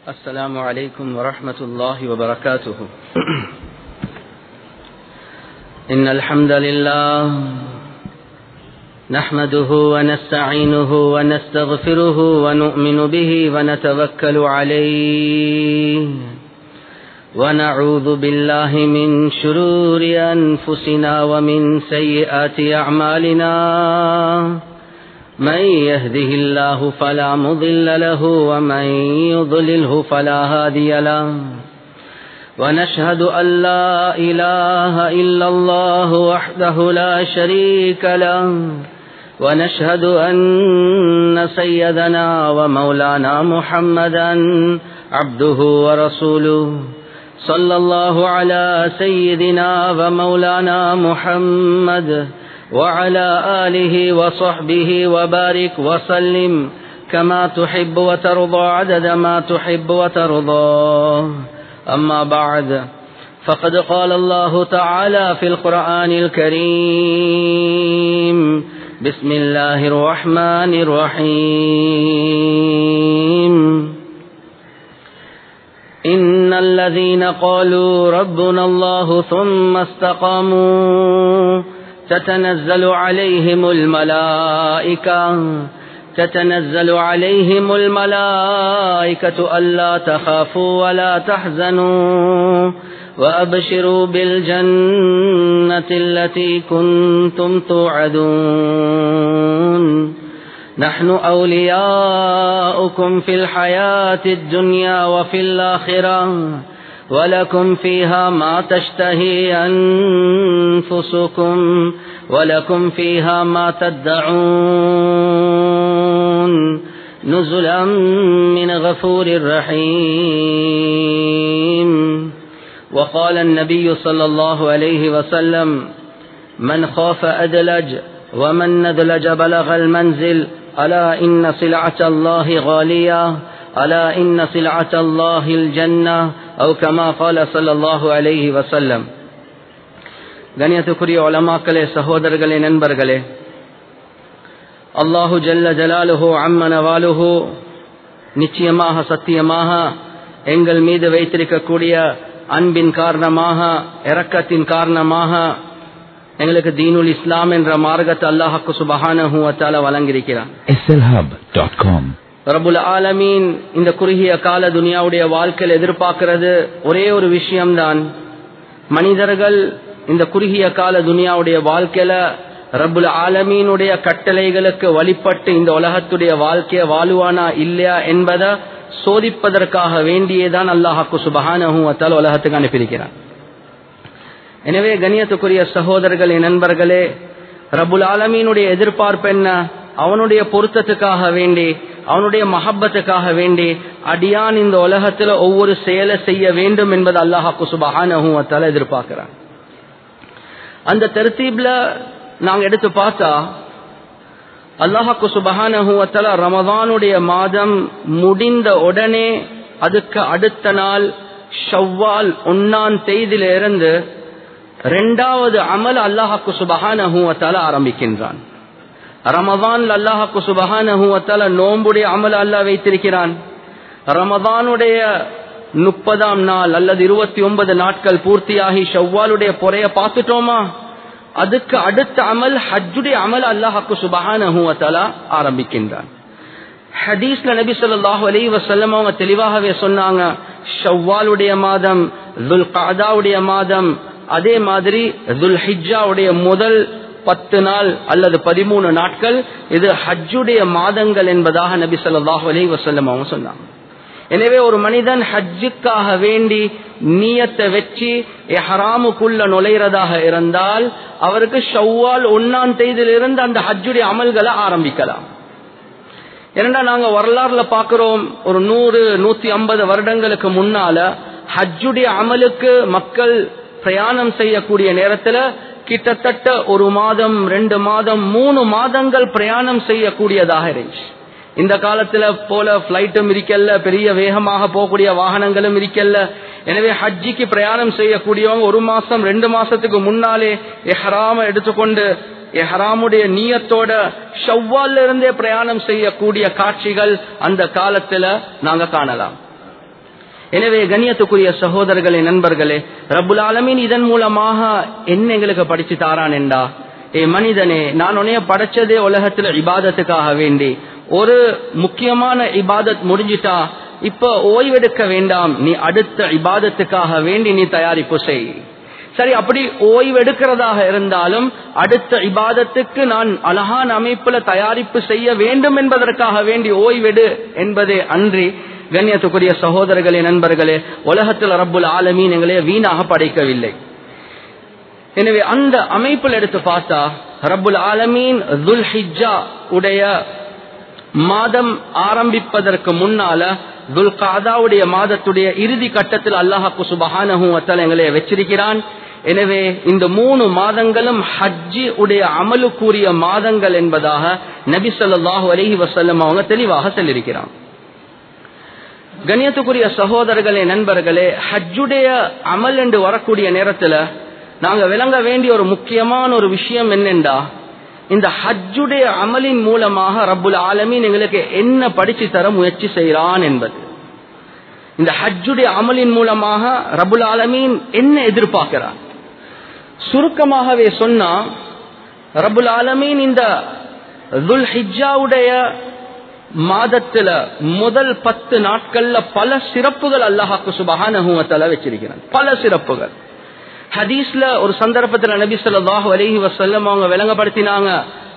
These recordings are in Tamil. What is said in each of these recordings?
السلام عليكم ورحمة الله وبركاته إن الحمد لله نحمده ونستعينه ونستغفره ونؤمن به ونتوكل عليه ونعوذ بالله من شرور أنفسنا ومن سيئات أعمالنا من يهده الله فلا مضل له ومن يضلله فلا هادي له ونشهد أن لا إله إلا الله وحده لا شريك له ونشهد أن سيدنا ومولانا محمدا عبده ورسوله صلى الله على سيدنا ومولانا محمد وعلى آله وصحبه وبارك وسلم كما تحب وترضى عدد ما تحب وترضى أما بعد فقد قال الله تعالى في القرآن الكريم بسم الله الرحمن الرحيم إن الذين قالوا ربنا الله ثم استقاموا تتنزل عليهم الملائكة تتنزل عليهم الملائكة ألا تخافوا ولا تحزنوا وأبشروا بالجنة التي كنتم توعدون نحن أولياؤكم في الحياة الدنيا وفي الآخرة ولكم فيها ما تشتهي أنفسكم ولكم فيها ما تدعون نزلا من غفور رحيم وقال النبي صلى الله عليه وسلم من خاف أدلج ومن ندلج بلغ المنزل ألا إن سلعة الله غالية ألا إن سلعة الله الجنة أو كما قال صلى الله عليه وسلم கணியத்துக்குரிய உலமாக்களே சகோதரர்களே நண்பர்களே அல்லாஹு ஜல்ல ஜலாலுஹோ அம்மன வாலுஹோ நிச்சயமாக சத்தியமாக எங்கள் மீது வைத்திருக்கக்கூடிய அன்பின் காரணமாக இரக்கத்தின் காரணமாக எங்களுக்கு தீனுல் இஸ்லாம் என்ற மார்க்கத்தை அல்லாஹாக்கு சுபஹானஹூ அத்தால வழங்கியிருக்கிறான் slhub.com ரபுல் ஆலமீன் இந்த குறுகிய கால துனியாவுடைய வாழ்க்கையில் எதிர்பார்க்கிறது ஒரே ஒரு விஷயம்தான் மனிதர்கள் இந்த குறுகிய கால துனியாவுடைய வாழ்க்கையில ரபுல் ஆலமீனுடைய கட்டளைகளுக்கு வழிபட்டு இந்த உலகத்துடைய வாழ்க்கைய வாழுவானா இல்லையா என்பதை சோதிப்பதற்காக வேண்டியதான் அல்லாஹாக்கு சுபஹானஹூ அத்தால் உலகத்துக்கு அனுப்பியிருக்கிறான் எனவே கணியத்துக்குரிய சகோதரர்களே நண்பர்களே ரபுல் ஆலமீனுடைய எதிர்பார்ப்பு என்ன அவனுடைய பொருத்தத்துக்காக வேண்டி அவனுடைய மஹப்பத்துக்காக வேண்டி அடியான் இந்த உலகத்துல ஒவ்வொரு செயலை செய்ய வேண்டும் என்பது அல்லாஹாக்கு சுபஹானஹூவத்தால எதிர்பார்க்கிறான் அந்த தர்த்தீப்ல நாங்க எடுத்து பார்த்தா அல்லாஹாக்கு சுபஹானஹூவத்தால ரமதானுடைய மாதம் முடிந்த உடனே அதுக்கு அடுத்த நாள் ஷவ்வால் ஒன்னாம் தேதியிலிருந்து ரெண்டாவது அமல் அல்லாஹாக்கு சுபஹானஹூவத்தால ஆரம்பிக்கின்றான் ரமதான் அல்லாஹாக்கு சுபஹானஹூவத்தால நோம்புடைய அமல் அல்லாஹ் வைத்திருக்கிறான் ரமதானுடைய முப்பதாம் நாள் அல்லது இருபத்தி ஒன்பது நாட்கள் பூர்த்தியாகி ஷவ்வாலுடைய பொறைய பார்த்துட்டோமா அதுக்கு அடுத்த அமல் ஹஜ்ஜுடைய அமல் அல்லாஹாக்கு சுபஹானஹூவத்தால ஆரம்பிக்கின்றான் ஹதீஸ்ல நபி சொல்லாஹு அலி வசல்லம் அவங்க தெளிவாகவே சொன்னாங்க ஷவ்வாலுடைய மாதம் துல் காதாவுடைய மாதம் அதே மாதிரி துல் ஹிஜாவுடைய முதல் பத்து நாள் அல்லது பதிமூணு நாட்கள் இது ஹஜ்ஜுடைய மாதங்கள் என்பதாக நபி சொல்லாஹு அலி வசல்லம் அவங்க சொன்னாங்க எனவே ஒரு மனிதன் ஹஜ்ஜுக்காக வேண்டி நீயத்தை வச்சு எஹராமுக்குள்ள நுழைறதாக இருந்தால் அவருக்கு ஷவ்வால் ஒன்னாம் தேதியிலிருந்து அந்த ஹஜ்ஜுடைய அமல்களை ஆரம்பிக்கலாம் ஏன்னா நாங்க வரலாறுல பாக்குறோம் ஒரு நூறு நூத்தி ஐம்பது வருடங்களுக்கு முன்னால ஹஜ்ஜுடைய அமலுக்கு மக்கள் பிரயாணம் செய்யக்கூடிய நேரத்துல கிட்டத்தட்ட ஒரு மாதம் ரெண்டு மாதம் மூணு மாதங்கள் பிரயாணம் செய்யக்கூடியதாக இருந்துச்சு இந்த காலத்துல போல பிளைட்டும் இருக்கல்ல பெரிய வேகமாக போகக்கூடிய வாகனங்களும் இருக்கல்ல எனவே ஹஜ்ஜிக்கு பிரயாணம் செய்யக்கூடியவங்க ஒரு மாசம் ரெண்டு மாசத்துக்கு முன்னாலே எஹராம எடுத்துக்கொண்டு எஹராமுடைய நீயத்தோட ஷவ்வால்ல இருந்தே பிரயாணம் செய்யக்கூடிய காட்சிகள் அந்த காலத்துல நாங்க காணலாம் எனவே கண்ணியத்துக்குரிய சகோதரர்களே நண்பர்களே ரப்புல் ஆலமீன் இதன் மூலமாக என்ன எங்களுக்கு படிச்சு தாரான் என்றா ஏ மனிதனே நான் உன்னைய படைச்சதே உலகத்துல இபாதத்துக்காக வேண்டி ஒரு முக்கியமான இபாதத் முடிஞ்சிட்டா இப்ப ஓய்வெடுக்க வேண்டாம் நீ அடுத்த இபாதத்துக்காக வேண்டி நீ தயாரிப்பு செய் சரி அப்படி ஓய்வெடுக்கிறதாக இருந்தாலும் அடுத்த இபாதத்துக்கு நான் அழகான அமைப்புல தயாரிப்பு செய்ய வேண்டும் என்பதற்காக வேண்டி ஓய்வெடு என்பதே அன்றி கண்ணியத்துக்குரிய சகோதரர்களே நண்பர்களே உலகத்தில் ரப்புல் ஆலமீன் எங்களே வீணாக படைக்கவில்லை எனவே அந்த அமைப்பில் எடுத்து பார்த்தா ரப்புல் ஆலமீன் துல் ஹிஜ்ஜா உடைய மாதம் ஆரம்பிப்பதற்கு முன்னால துல் காதாவுடைய மாதத்துடைய இறுதி கட்டத்தில் அல்லாஹாக்கு சுபஹானஹு வத்தல் எங்களை வச்சிருக்கிறான் எனவே இந்த மூணு மாதங்களும் ஹஜ்ஜி உடைய அமலுக்குரிய மாதங்கள் என்பதாக நபி சொல்லாஹு அலஹி வசல்லம் அவங்க தெளிவாக சொல்லியிருக்கிறான் கண்ணியத்துக்குரிய சகோதரர்களே நண்பர்களே ஹஜ்ஜுடைய அமல் என்று வரக்கூடிய நேரத்துல நாங்க விளங்க வேண்டிய ஒரு முக்கியமான ஒரு விஷயம் என்னென்றா இந்த ஹஜ்ஜுடைய அமலின் மூலமாக ரப்புல் ஆலமீன் எங்களுக்கு என்ன படிச்சு தர முயற்சி செய்கிறான் என்பது இந்த ஹஜ்ஜுடைய அமலின் மூலமாக ரபுல் ஆலமீன் என்ன எதிர்பார்க்கிறான் சுருக்கமாகவே சொன்னா ரபுல் ஆலமீன் இந்த துல் ஹிஜாவுடைய மாதத்துல முதல் பத்து நாட்கள்ல பல சிறப்புகள் அல்லாஹாக்கு சுபகான வச்சிருக்கிறான் பல சிறப்புகள் ஹதீஸ்ல ஒரு சந்தர்ப்பத்துல நபி சொல்லாஹு அலஹி வசல்லம் அவங்க விளங்கப்படுத்தினாங்க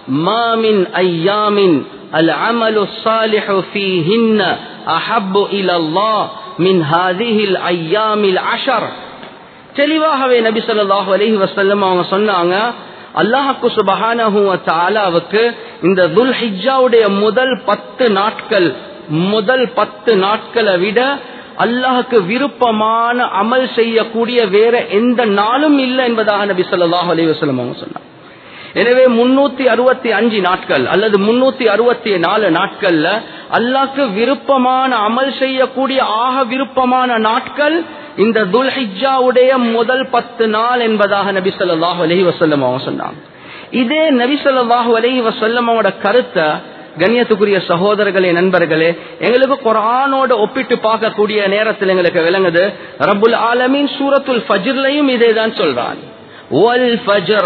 மாமின் ஐயாமின் அல் அமலு சாலிஹு ஃபீஹின்ன அஹப்பு இலல்லாஹ் மின் ஹாதிஹில் ஐயாமில் அஷர் தெளிவாகவே நபி சொல்லாஹு அலஹி வசல்லம் அவங்க சொன்னாங்க அல்லாஹாக்கு சுபஹானஹு தாலாவுக்கு இந்த துல் ஹிஜாவுடைய முதல் பத்து நாட்கள் முதல் பத்து நாட்களை விட அல்லாஹுக்கு விருப்பமான அமல் செய்யக்கூடிய வேற எந்த நாளும் இல்லை என்பதாக நபி சொல்லாஹு அலி வசலம் அவங்க சொன்னாங்க எனவே முன்னூத்தி அறுபத்தி அஞ்சு நாட்கள் அல்லது முன்னூத்தி அறுபத்தி நாலு நாட்கள்ல அல்லாஹ்க்கு விருப்பமான அமல் செய்யக்கூடிய ஆக விருப்பமான நாட்கள் இந்த துல்ஹிஜாவுடைய முதல் பத்து நாள் என்பதாக நபி சொல்லாஹு அலஹி வசல்லம் அவங்க சொன்னாங்க இதே நபி சொல்லாஹு அலஹி வசல்லம் அவங்களோட கருத்தை கண்ணியத்துக்குரிய சகோதரர்களே நண்பர்களே எங்களுக்கு குரானோட ஒப்பிட்டு பார்க்கக்கூடிய நேரத்தில் எங்களுக்கு விளங்குது ரபுல் ஆலமீன் சூரத்துல் ஃபஜ்ர்லையும் இதே தான் சொல்றான் வல் ஃபஜர்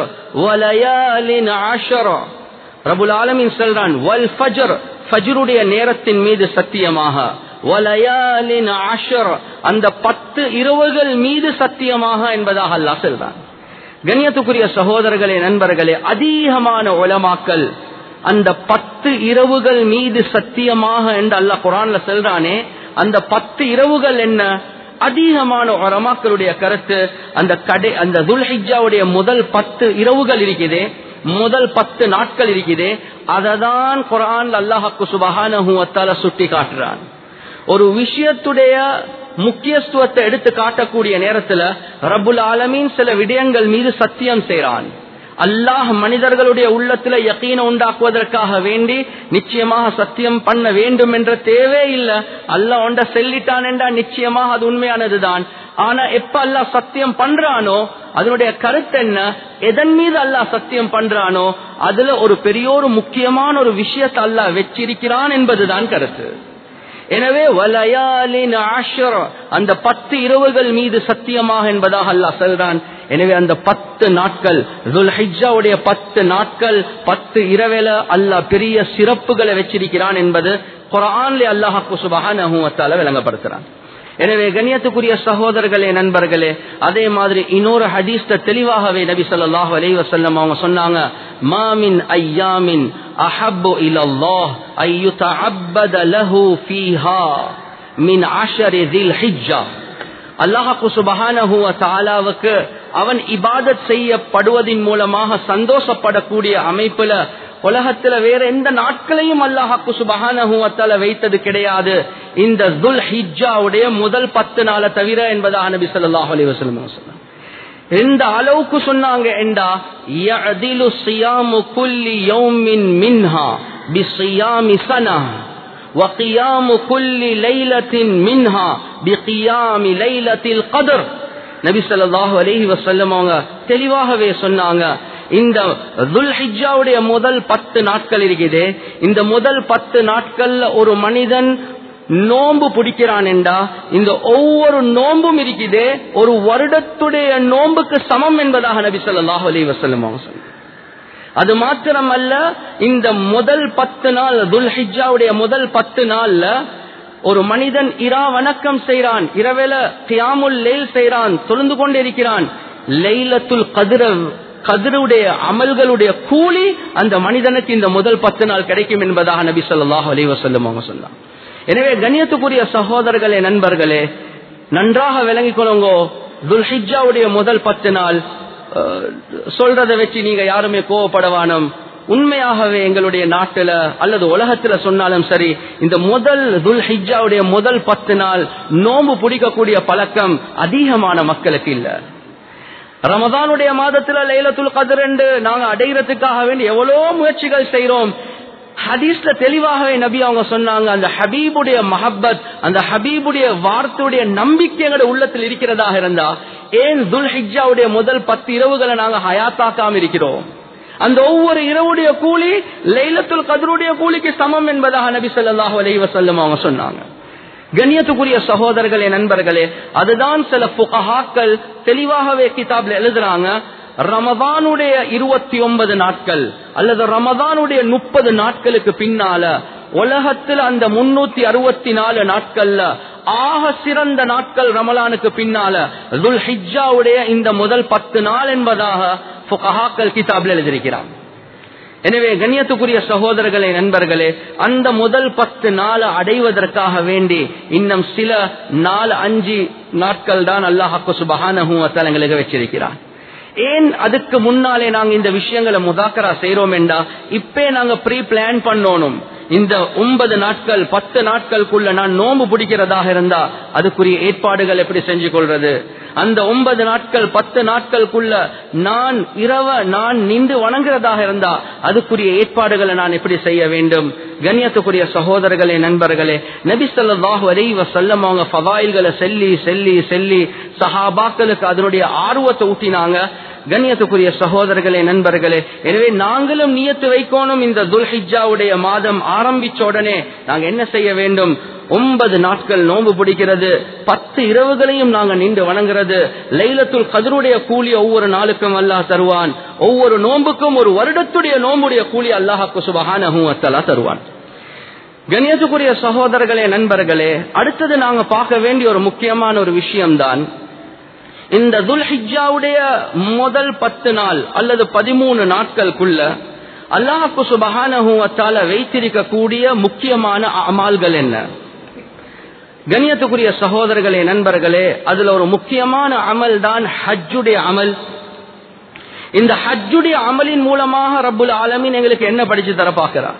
வலயாலின் ஆஷரா ரபுல் ஆலமீன் சொல்றான் வல் ஃபஜர் ஃபஜ்ருடைய நேரத்தின் மீது சத்தியமாக வலயாலின் ஆஷர் அந்த பத்து இரவுகள் மீது சத்தியமாக என்பதாக அல்லாஹ் சொல்றான் கண்ணியத்துக்குரிய சகோதரர்களே நண்பர்களே அதிகமான உலமாக்கல் அந்த பத்து இரவுகள் மீது சத்தியமாக என்று அல்லாஹ் குரான்ல சொல்றானே அந்த பத்து இரவுகள் என்ன அதிகமான உரமாக்களுடைய கருத்து அந்த கடை அந்த துல்ஹிஜாவுடைய முதல் பத்து இரவுகள் இருக்குது முதல் பத்து நாட்கள் இருக்குது அததான் குரான் அல்லாஹாக்கு சுபகான சுட்டி காட்டுறான் ஒரு விஷயத்துடைய முக்கியத்துவத்தை எடுத்து காட்டக்கூடிய நேரத்துல ரபுல் ஆலமீன் சில விடயங்கள் மீது சத்தியம் செய்றான் அல்லாஹ் மனிதர்களுடைய உள்ளத்துல யக்கீன உண்டாக்குவதற்காக வேண்டி நிச்சயமாக சத்தியம் பண்ண வேண்டும் என்ற தேவை இல்லை அல்லாஹ் ஒன்ற செல்லிட்டான் என்றா நிச்சயமாக அது உண்மையானதுதான் ஆனா எப்ப அல்லாஹ் சத்தியம் பண்றானோ அதனுடைய கருத்து என்ன எதன் மீது அல்லாஹ் சத்தியம் பண்றானோ அதுல ஒரு பெரிய ஒரு முக்கியமான ஒரு விஷயத்தை அல்லாஹ் வச்சிருக்கிறான் என்பதுதான் கருத்து எனவே வலயாலின் ஆஷர் அந்த பத்து இரவுகள் மீது சத்தியமாக என்பதாக அல்லாஹ் சொல்றான் எனவே அந்த பத்து நாட்கள் ஹிஜாவுடைய பத்து நாட்கள் பத்து இரவேல அல்லாஹ் பெரிய சிறப்புகளை வச்சிருக்கிறான் என்பது குரான்ல அல்லாஹாக்கு சுபகான விளங்கப்படுத்துறான் எனவே கண்ணியத்துக்குரிய சகோதரர்களே நண்பர்களே அதே மாதிரி இன்னொரு ஹதீஸ்த தெளிவாகவே நபி சொல்லாஹு அலி வசல்லம் அவங்க சொன்னாங்க மாமின் ஐயாமின் அஹப்பு இலல்லாஹ் ஐயுதஅப்பத லஹு ஃபீஹா மின் அஷரி தில் ஹிஜ்ஜா அல்லாஹாக்கு சுபஹானஹு வ தஆலாவுக்கு அவன் இபாதத் செய்யப்படுவதின் மூலமாக சந்தோஷப்படக்கூடிய அமைப்புல உலகத்துல வேற எந்த நாட்களையும் அல்லாஹாக்கு சுபஹானஹுவத்தால வைத்தது கிடையாது இந்த துல் ஹிஜாவுடைய முதல் பத்து நாளை தவிர என்பதாக நபி சொல்லாஹ் அலி வசலம் எந்த அளவுக்கு சொன்னாங்க என்றா யஅதிலு சியாமு குல்லி யௌமின் மின்ஹா பிசியாமி சனா وقيام كل ليلة منها بقيام ليلة القدر நபி சொல்லாஹு அலஹி வசல்லம் அவங்க தெளிவாகவே சொன்னாங்க இந்த துல்ஹிஜாவுடைய முதல் பத்து நாட்கள் இருக்குது இந்த முதல் பத்து நாட்கள்ல ஒரு மனிதன் நோன்பு பிடிக்கிறான் என்றா இந்த ஒவ்வொரு நோன்பும் இருக்குதே ஒரு வருடத்துடைய நோன்புக்கு சமம் என்பதாக நபி ஸல்லல்லாஹு அலைஹி வஸல்லம் அவங்க சொன்னாங்க அது மாத்திரமல்ல இந்த முதல் பத்து நாள் துல்ஹிஜாவுடைய முதல் பத்து நாள்ல ஒரு மனிதன் இரா வணக்கம் செய்கிறான் இரவேல கியாமுல் லேல் செய்கிறான் தொழுந்து கொண்டிருக்கிறான் லைலத்துல் கதிர கதிருடைய அமல்களுடைய கூலி அந்த மனிதனுக்கு இந்த முதல் பத்து நாள் கிடைக்கும் என்பதாக நபி ஸல்லல்லாஹு அலைஹி வஸல்லம் அவங்க சொன்னாங்க எனவே கண்ணியத்துக்குரிய சகோதரர்களே நண்பர்களே நன்றாக விளங்கிக் கொள்ளுங்கோ துல்ஹிஜாவுடைய முதல் பத்து நாள் அஹ், சொல்றதை வச்சு நீங்க யாருமே கோவப்படவானம் உண்மையாகவே எங்களுடைய நாட்டுல அல்லது உலகத்துல சொன்னாலும் சரி இந்த முதல் துல் ஹிஜாவுடைய முதல் பத்து நாள் நோன்பு பிடிக்கக்கூடிய பழக்கம் அதிகமான மக்களுக்கு இல்ல ரமதானுடைய மாதத்துல லைலத்துல் கதிர் என்று நாங்க அடைகிறதுக்காக வேண்டி எவ்வளவு முயற்சிகள் செய்றோம் ஹதீஸ்ல தெளிவாகவே நபி அவங்க சொன்னாங்க அந்த ஹபீபுடைய மஹப்பத் அந்த ஹபீபுடைய வார்த்தையுடைய நம்பிக்கை எங்களுடைய உள்ளத்தில் இருக்கிறதாக இருந்தா ஏன் துல் ஹிஜாவுடைய முதல் பத்து இரவுகளை நாங்க ஹயாத்தாக்காம இருக்கிறோம் அந்த ஒவ்வொரு இரவுடைய கூலி லைலத்துல் கதருடைய கூலிக்கு சமம் என்பதாக நபி ஸல்லல்லாஹு அலைஹி வஸல்லம் அவங்க சொன்னாங்க கண்ணியத்துக்குரிய சகோதரர்களே நண்பர்களே அதுதான் சில புகஹாக்கள் தெளிவாகவே கிதாப்ல எழுதுறாங்க ரமதானுடைய இருபத்தி ஒன்பது நாட்கள் அல்லது ரமதானுடைய முப்பது நாட்களுக்கு பின்னால உலகத்தில் அந்த முன்னூத்தி அறுபத்தி நாலு நாட்கள்ல ஆக சிறந்த நாட்கள் ரமலானுக்கு பின்னால துல் ஹிஜ்ஜாவுடைய இந்த முதல் பத்து நாள் என்பதாக புகஹாக்கள் கிதாப்ல எழுதியிருக்கிறான் எனவே கண்ணியத்துக்குரிய சகோதரர்களே நண்பர்களே அந்த முதல் பத்து நாள் அடைவதற்காக வேண்டி இன்னும் சில நாலு அஞ்சு நாட்கள் தான் அல்லாஹாக்கு சுபஹானஹும் எங்களுக்கு வச்சிருக்கிறான் ஏன் அதுக்கு முன்னாலே நாங்க இந்த விஷயங்களை முதாக்கரா செய்யறோம் என்றா இப்பே நாங்க ப்ரீ பிளான் பண்ணணும் இந்த ஒன்பது நாட்கள் பத்து நாட்களுக்குள்ள நான் நோன்பு பிடிக்கிறதாக இருந்தா அதுக்குரிய ஏற்பாடுகள் எப்படி செஞ்சு கொள்றது அந்த ஒன்பது நாட்கள் பத்து நாட்களுக்குள்ள நான் இரவ நான் நின்று வணங்குறதாக இருந்தா அதுக்குரிய ஏற்பாடுகளை நான் எப்படி செய்ய வேண்டும் கண்ணியத்துக்குரிய சகோதரர்களே நண்பர்களே நபி ஸல்லல்லாஹு அலைஹி வஸல்லம் அவங்க ஃபதாயில்களை செல்லி செல்லி செல்லி சஹாபாக்களுக்கு அதனுடைய ஆர்வத்தை ஊட்டினாங்க கண்ணியத்துக்குரிய சகோதரர்களே நண்பர்களே எனவே நாங்களும் நியத்து வைக்கணும் இந்த துல்ஹிஜாவுடைய மாதம் ஆரம்பிச்ச உடனே நாங்க என்ன செய்ய வேண்டும் ஒன்பது நாட்கள் நோன்பு பிடிக்கிறது பத்து இரவுகளையும் நாங்க நின்று வணங்குறது லைலத்துல் கதருடைய கூலி ஒவ்வொரு நாளுக்கும் அல்லாஹ் தருவான் ஒவ்வொரு நோன்புக்கும் ஒரு வருடத்துடைய நோன்புடைய கூலி அல்லாஹாக்கு சுபஹானஹு வத்தலா தருவான் கண்ணியத்துக்குரிய சகோதரர்களே நண்பர்களே அடுத்தது நாங்க பார்க்க வேண்டிய ஒரு முக்கியமான ஒரு விஷயம்தான் இந்த துல்ஹிஜாவுடைய முதல் பத்து நாள் அல்லது பதிமூணு நாட்களுக்குள்ள அல்லாஹு சுபஹானஹுவத்தால வைத்திருக்கக்கூடிய முக்கியமான அமால்கள் என்ன கண்ணியத்துக்குரிய சகோதரர்களே நண்பர்களே அதுல ஒரு முக்கியமான அமல் தான் ஹஜ்ஜுடைய அமல் இந்த ஹஜ்ஜுடைய அமலின் மூலமாக ரப்புல் ஆலமீன் எங்களுக்கு என்ன படிச்சு தர பார்க்கிறார்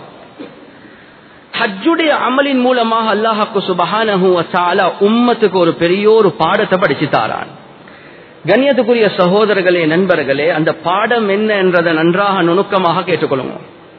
ஹஜ்ஜுடைய அமலின் மூலமாக அல்லாஹாக்கு சுபஹானஹு வத்தால உம்மத்துக்கு ஒரு பெரிய ஒரு பாடத்தை படிச்சு தாரான் கண்ணியத்துக்குரிய சகோதரர்களே நண்பர்களே அந்த பாடம் என்ன என்றதை நன்றாக நுணுக்கமாக கேட்டுக்கொள்ளுங்க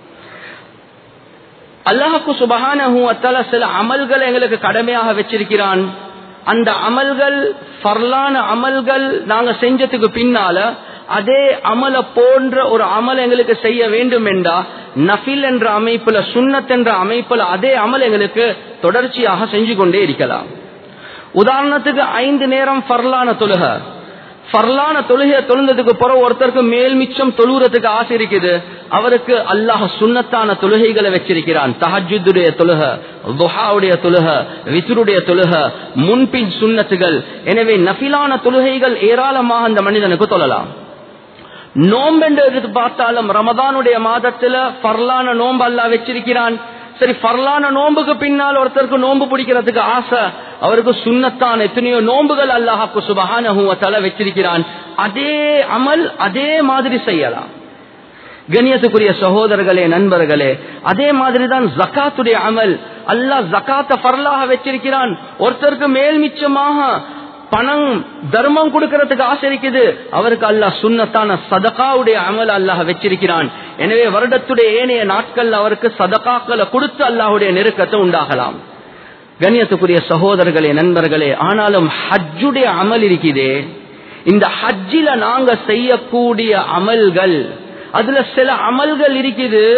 அல்லாஹுக்கு சுபஹானஹு வத்தால சில அமல்களை எங்களுக்கு கடமையாக வச்சிருக்கிறான் அந்த அமல்கள் ஃபர்லான அமல்கள் நாங்க செஞ்சதுக்கு பின்னால அதே அமல போன்ற ஒரு அமல் எங்களுக்கு செய்ய வேண்டும் என்றா நஃபில் என்ற அமைப்புல சுன்னத் என்ற அமைப்புல அதே அமல் எங்களுக்கு தொடர்ச்சியாக செஞ்சு கொண்டே இருக்கலாம் உதாரணத்துக்கு ஐந்து நேரம் ஃபர்லான தொழுக ஃபர்லான தொழுகைய தொழுந்ததுக்கு பிறகு ஒருத்தருக்கு மேல் மிச்சம் தொழுகிறதுக்கு ஆசை இருக்குது அவருக்கு அல்லாஹ் சுன்னத்தான தொழுகைகளை வச்சிருக்கிறான் தஹஜுடைய தொழுக துஹாவுடைய தொழுக வித்ருடைய தொழுக முன்பின் சுன்னத்துகள் எனவே நஃபிலான தொழுகைகள் ஏராளமாக அந்த மனிதனுக்கு தொழலாம் நோம்பென்று எடுத்து பார்த்தாலும் ரமதானுடைய மாதத்துல ஃபர்லான நோம்பு அல்லா வச்சிருக்கிறான் சரி ஃபர்லான நோம்புக்கு பின்னால் ஒருத்தருக்கு நோம்பு பிடிக்கிறதுக்கு ஆசை அவருக்கு சுண்ணத்தான் எத்தனையோ நோம்புகள் அல்லாஹாக்கு சுபஹானஹுவ தலை வச்சிருக்கிறான் அதே அமல் அதே மாதிரி செய்யலாம் கண்ணியத்துக்குரிய சகோதரர்களே நண்பர்களே அதே மாதிரி தான் ஜக்காத்துடைய அமல் அல்லாஹ் ஜக்காத்த ஃபர்லாக வச்சிருக்கிறான் ஒருத்தருக்கு மேல் மிச்சமாக பணம் தர்மம் கொடுக்கறதுக்கு ஆசை இருக்குது அவருக்கு அல்லாஹ் சுண்ணத்தான சதகாவுடைய அமல் அல்லாஹ் வச்சிருக்கிறான் எனவே வருடத்துடைய ஏனைய நாட்கள் அவருக்கு சதகாக்களை கொடுத்து அல்லாஹுடைய நெருக்கத்தை உண்டாகலாம் கண்ணியத்துக்குரிய சகோதரர்களே நண்பர்களே ஆனாலும் ஹஜ்ஜுடைய அமல் இருக்குதே இந்த ஹஜ்ஜில நாங்க செய்யக்கூடிய அமல்கள் அதுல சில அமல்கள் இருக்குது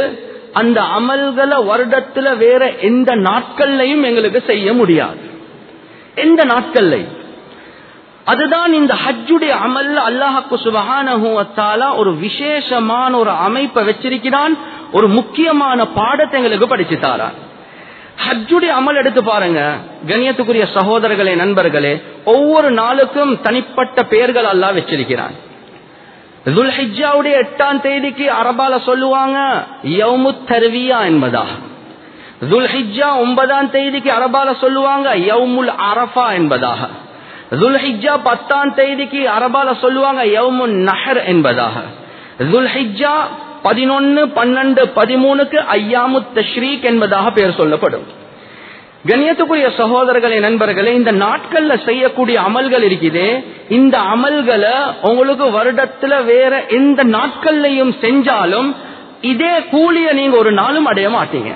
அந்த அமல்களை வருடத்துல வேற எந்த நாட்கள்லையும் எங்களுக்கு செய்ய முடியாது எந்த நாட்கள்லையும் அதுதான் இந்த ஹஜ்ஜுடைய அமல் அல்லாஹாக்கு சுபகான ஒரு விசேஷமான ஒரு அமைப்பை வச்சிருக்கிறான் ஒரு முக்கியமான பாடத்தை எங்களுக்கு படிச்சு தாரான் ஹஜ்ஜுடைய அமல் எடுத்து பாருங்க கண்ணியத்துக்குரிய சகோதரர்களே நண்பர்களே ஒவ்வொரு நாளுக்கும் தனிப்பட்ட பெயர்கள் அல்லா வச்சிருக்கிறான் துல்ஹிஜாவுடைய எட்டாம் தேதிக்கு அரபால சொல்லுவாங்க யவுமு தருவியா என்பதா துல்ஹிஜா ஒன்பதாம் தேதிக்கு அரபால சொல்லுவாங்க யவுமுல் அரஃபா என்பதாக துல்ஹிஜா பத்தாம் தேதிக்கு அரபால சொல்லுவாங்க யவுமுன் நஹர் என்பதாக துல்ஹிஜா பதினொன்னு பன்னெண்டு பதிமூணுக்கு ஐயாமு தஷ்ரீக் என்பதாக பெயர் சொல்லப்படும் கண்ணியத்துக்குரிய சகோதரர்களே நண்பர்களே இந்த நாட்கள்ல செய்யக்கூடிய அமல்கள் இருக்குது இந்த அமல்களை உங்களுக்கு வருடத்துல வேற எந்த நாட்கள்லையும் செஞ்சாலும் இதே கூலிய நீங்க ஒரு நாளும் அடைய மாட்டீங்க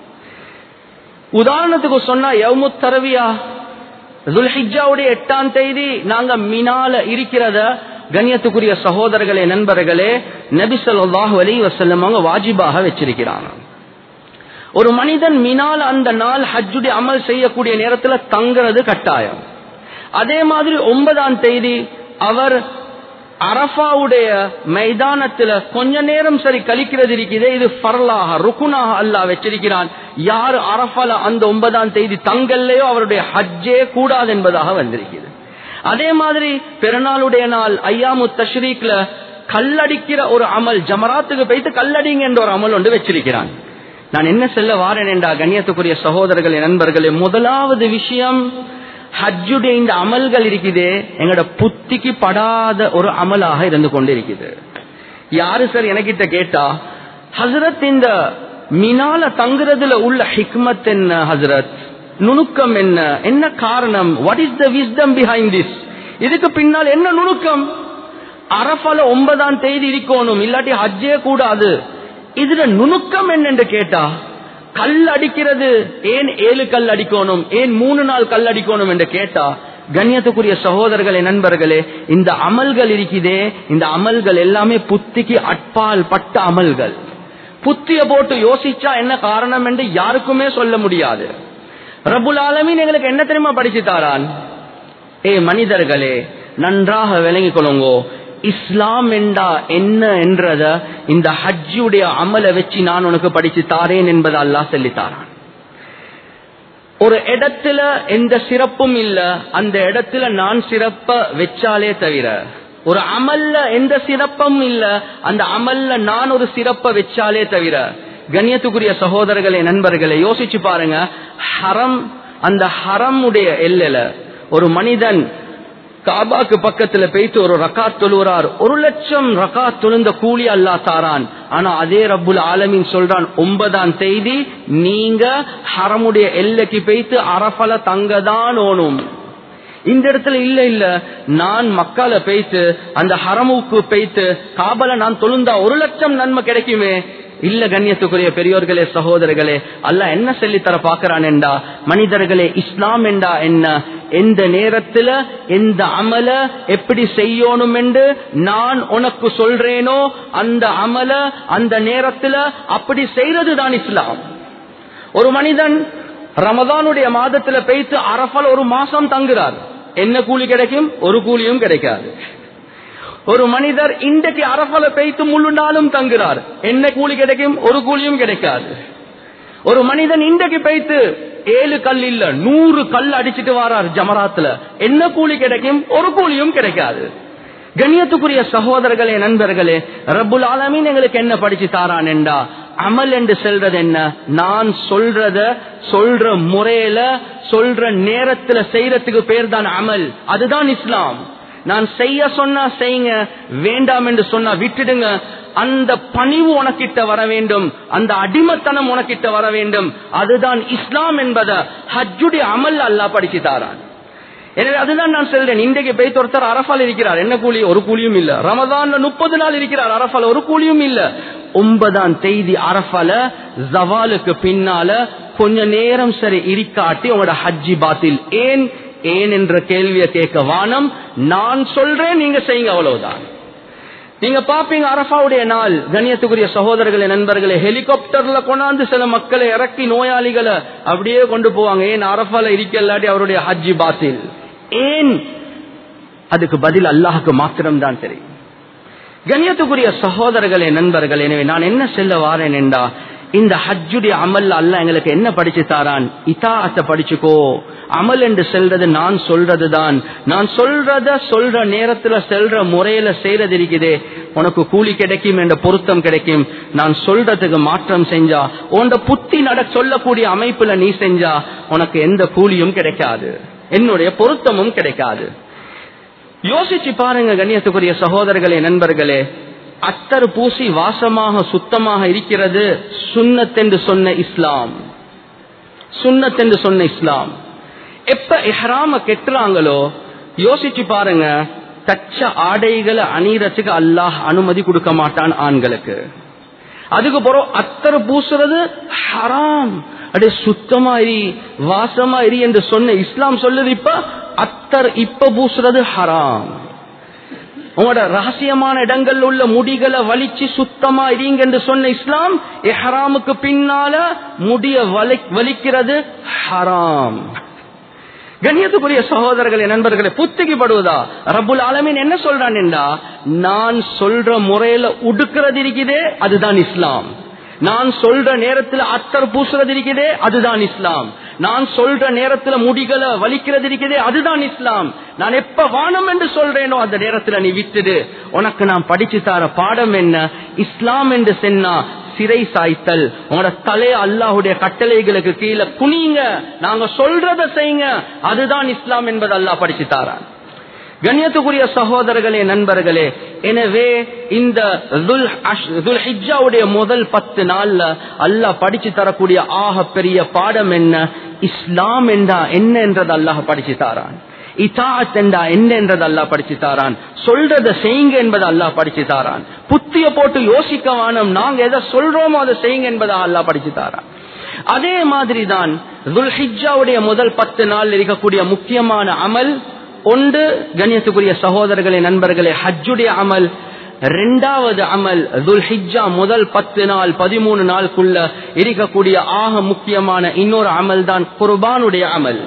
உதாரணத்துக்கு சொன்னா யவுமு தரவியா துல்ஹிஜாவுடைய எட்டாம் தேதி நாங்க மினால இருக்கிறத கண்ணியத்துக்குரிய சகோதரர்களே நண்பர்களே நபி சொல்லாஹு அலி வசல்லம் அவங்க வாஜிபாக வச்சிருக்கிறாங்க ஒரு மனிதன் மினால் அந்த நாள் ஹஜ்ஜுடைய அமல் செய்யக்கூடிய நேரத்துல தங்குறது கட்டாயம் அதே மாதிரி ஒன்பதாம் தேதி அவர் அரபாவுடைய மைதானத்துல கொஞ்ச நேரம் சரி கழிக்கிறது இருக்குது இது ஃபர்லாக ருக்குனாக அல்லா வச்சிருக்கிறான் யார் அரபால அந்த ஒன்பதாம் தேதி தங்கல்லையோ அவருடைய ஹஜ்ஜே கூடாது என்பதாக வந்திருக்கிறது அதே மாதிரி பெருநாளுடைய நாள் ஐயாமு தஷ்ரீக்ல கல்லடிக்கிற ஒரு அமல் ஜமராத்துக்கு போயிட்டு கல்லடிங்க என்ற ஒரு அமல் ஒன்று வச்சிருக்கிறான் நான் என்ன செல்ல வாரேன் என்றா கண்ணியத்துக்குரிய சகோதரர்களே நண்பர்களே முதலாவது விஷயம் ஹஜ்ஜுடைய இந்த அமல்கள் இருக்குது எங்களோட புத்திக்கு படாத ஒரு அமலாக இருந்து கொண்டு இருக்குது யாரு சார் எனக்கிட்ட கேட்டா ஹசரத் இந்த மினால தங்குறதுல உள்ள ஹிக்மத் என்ன ஹசரத் நுணுக்கம் என்ன என்ன காரணம் what is the wisdom behind this இதுக்கு பின்னால் என்ன நுணுக்கம் அரபால ஒன்பதாம் தேதி இருக்கணும் இல்லாட்டி ஹஜ்ஜே கூடாது இதுல நுணுக்கம் என்னென்று கேட்டா கல் அடிக்கிறது ஏன் ஏழு கல் அடிக்கணும் ஏன் மூணு நாள் கல் அடிக்கணும் என்று கேட்டா கண்ணியத்துக்குரிய சகோதரர்களே நண்பர்களே இந்த அமல்கள் இருக்குதே இந்த அமல்கள் எல்லாமே புத்திக்கு அட்பால் பட்ட அமல்கள் புத்திய போட்டு யோசிச்சா என்ன காரணம் என்று யாருக்குமே சொல்ல முடியாது ரபுல் ஆலமீன் எங்களுக்கு என்ன தெரியுமா படிச்சு தாரான் ஏ மனிதர்களே நன்றாக விளங்கிக் கொள்ளுங்கோ இஸ்லாம் என்றா என்ன என்றத இந்த ஹஜ்ஜுடைய அமலை வச்சு நான் உனக்கு படிச்சு தாரேன் என்பதை அல்லாஹ் சொல்லித்தாரான் ஒரு இடத்துல எந்த சிறப்பும் இல்ல அந்த இடத்துல நான் சிறப்ப வச்சாலே தவிர ஒரு அமல்ல எந்த சிறப்பும் இல்ல அந்த அமல்ல நான் ஒரு சிறப்ப வச்சாலே தவிர கண்ணியத்துக்குரிய சகோதரர்களே நண்பர்களே யோசிச்சு பாருங்க ஹரம் அந்த ஹரமுடைய எல்லையில ஒரு மனிதன் காபாக்கு பக்கத்துல போயிட்டு ஒரு ரக்காத் தொழுகிறார் ஒரு லட்சம் ரக்காத் தொழுந்த கூலி அல்லா தாரான் ஆனா அதே ரப்புல் ஆலமின் சொல்றான் ஒன்பதாம் தேதி நீங்க ஹரமுடைய எல்லைக்கு போயிட்டு அரபல தங்கதான் ஓணும் இந்த இடத்துல இல்ல இல்ல நான் மக்களை பேய்த்து அந்த ஹரமுக்கு பேய்த்து காபல நான் தொழுந்தா ஒரு லட்சம் நன்மை கிடைக்குமே இல்ல கண்ணியத்துக்குரிய பெரியோர்களே சகோதரர்களே அல்ல என்ன சொல்லித்தர பாக்குறான் என்றா மனிதர்களே இஸ்லாம் என்றா என்ன எந்த நேரத்துல எந்த அமல எப்படி செய்யணும் என்று நான் உனக்கு சொல்றேனோ அந்த அமல அந்த நேரத்துல அப்படி செய்யறது தான் இஸ்லாம் ஒரு மனிதன் ரமதானுடைய மாதத்துல பெய்த்து அரபல் ஒரு மாசம் தங்குறார் என்ன கூலி கிடைக்கும் ஒரு கூலியும் கிடைக்காது ஒரு மனிதர் இன்றைக்கு அரபல பெய்த்து முழு நாளும் தங்குறார் என்ன கூலி கிடைக்கும் ஒரு கூலியும் கிடைக்காது ஒரு மனிதன் இன்றைக்கு பெய்த்து ஏழு கல் இல்ல நூறு கல் அடிச்சிட்டு வரார் ஜமராத்துல என்ன கூலி கிடைக்கும் ஒரு கூலியும் கிடைக்காது கண்ணியத்துக்குரிய சகோதரர்களே நண்பர்களே ரப்புல் ஆலமீன் எங்களுக்கு என்ன படிச்சு தாரான் என்றா அமல் என்று சொல்றது என்ன நான் சொல்றத சொல்ற முறையில சொல்ற நேரத்துல செய்யறதுக்கு பேர் தான் அமல் அதுதான் இஸ்லாம் நான் செய்ய சொன்னா செய்யுங்க வேண்டாம் என்று சொன்னா விட்டுடுங்க அந்த பணிவு உனக்கிட்ட வர வேண்டும் அந்த அடிமத்தனம் உனக்கிட்ட வர வேண்டும் அதுதான் இஸ்லாம் என்பத ஹஜ்ஜுடைய அமல் அல்லா படிச்சு தாரான் எனவே அதுதான் நான் சொல்றேன் இன்றைக்கு போய் ஒருத்தர் அரபால் இருக்கிறார் என்ன கூலி ஒரு கூலியும் இல்ல ரமதான்ல முப்பது நாள் இருக்கிறார் அரபால் ஒரு கூலியும் இல்ல ஒன்பதாம் தேதி அரபால ஜவாலுக்கு பின்னால கொஞ்ச நேரம் சரி இருக்காட்டி உங்களோட ஹஜ்ஜி பாத்தில் ஏன் ஏன் என்ற கேள்வியை கேட்க வானம் நான் சொல்றேன் நீங்க செய்யுங்க அவ்வளவுதான் நீங்க பாப்பீங்க அரபாவுடைய நாள் கண்ணியத்துக்குரிய சகோதரர்களே நண்பர்களே ஹெலிகாப்டர்ல கொண்டாந்து சில மக்களை இறக்கி நோயாளிகளை அப்படியே கொண்டு போவாங்க ஏன் அரபால இருக்கலாட்டி அவருடைய ஹஜ்ஜி பாத்தில் ஏன் அதுக்கு பதில் அல்லாஹுக்கு மாத்திரம்தான் தெரியும் கண்ணியத்துக்குரிய சகோதரர்களே நண்பர்கள் எனவே நான் என்ன செல்ல வாரேன் என்றா இந்த ஹஜ்ஜுடைய அமல் அல்ல எங்களுக்கு என்ன படிச்சு தாரான் இதாத்தை படிச்சுக்கோ அமல் என்று செல்றது நான் சொல்றது தான் நான் சொல்றத சொல்ற நேரத்துல செல்ற முறையில செய்யறது இருக்குதே உனக்கு கூலி கிடைக்கும் என்ற பொருத்தம் கிடைக்கும் நான் சொல்றதுக்கு மாற்றம் செஞ்சா உன் புத்தி நட சொல்லக்கூடிய அமைப்புல நீ செஞ்சா உனக்கு எந்த கூலியும் கிடைக்காது என்னுடைய பொருத்தமும் கிடைக்காது யோசிச்சு பாருங்க கண்ணியத்துக்குரிய சகோதரர்களே நண்பர்களே அத்தர் பூசி வாசமாக சுத்தமாக இருக்கிறது சுன்னத்தென்று சொன்ன இஸ்லாம் சுன்னத்தென்று சொன்ன இஸ்லாம் எப்ப இஹ்ராம கெட்டுறாங்களோ யோசிச்சு பாருங்க தச்ச ஆடைகளை அணியறதுக்கு அல்லாஹ் அனுமதி கொடுக்க மாட்டான் ஆண்களுக்கு அதுக்கு பிறகு அத்தர் பூசுறது ஹராம் அடே சுத்தமா எரி வாசமா எரி என்று சொன்ன இஸ்லாம் சொல்லுது இப்ப அத்தர் இப்ப பூசுறது ஹராம் உங்களோட ரகசியமான இடங்கள்ல உள்ள முடிகளை வலிச்சு சுத்தமா இருங்க என்று சொன்ன இஸ்லாம் எஹராமுக்கு பின்னால முடிய வலிக்கிறது ஹராம் கண்ணியத்துக்குரிய சகோதரர்களே நண்பர்களே புத்திகிப்படுவதா ரபுல் ஆலமின் என்ன சொல்றான் என்றா நான் சொல்ற முறையில உடுக்கிறது இருக்குதே அதுதான் இஸ்லாம் நான் சொல்ற நேரத்தில் அத்தர் பூசுறது இருக்குதே அதுதான் இஸ்லாம் நான் சொல்ற நேரத்துல முடிகளை வலிக்கிறது இருக்குதே அதுதான் இஸ்லாம் நான் எப்ப வானம் என்று சொல்றேனோ அந்த நேரத்துல நீ விட்டுடு உனக்கு நான் படிச்சு தர பாடம் என்ன இஸ்லாம் என்று சென்னா சிறை சாய்த்தல் உங்களோட தலைய அல்லாஹுடைய கட்டளைகளுக்கு கீழே குனிங்க நாங்க சொல்றத செய்யுங்க அதுதான் இஸ்லாம் என்பது அல்லாஹ் படிச்சு தாரான் கண்ணியத்துக்குரிய சகோதரர்களே நண்பர்களே எனவே இந்த ஹிஜாவுடைய முதல் பத்து நாள்ல அல்லாஹ் படிச்சு தரக்கூடிய ஆக பெரிய பாடம் என்ன இஸ்லாம் என்றா என்ன என்றது அல்லாஹ் படிச்சு தாரான் இதாத் என்றா என்ன என்றது அல்லாஹ் படிச்சு தாரான் சொல்றத செய்யுங்க என்பதை அல்லாஹ் படிச்சு தாரான் புத்திய போட்டு யோசிக்க வானம் நாங்க எதை சொல்றோமோ அதை செய்யுங்க என்பதை அல்லாஹ் படிச்சு தாரான் அதே மாதிரி தான் துல்ஹிஜாவுடைய முதல் பத்து நாள் இருக்கக்கூடிய முக்கியமான அமல் ஒன்று கண்ணியத்துக்குரிய சகோதரர்களே நண்பர்களே ஹஜ்ஜுடைய அமல் ரெண்டாவது அமல் துல்ஹிஜா முதல் பத்து நாள் பதிமூணு நாளுக்குள்ள இருக்கக்கூடிய ஆக முக்கியமான இன்னொரு அமல் தான் குர்பானுடைய அமல்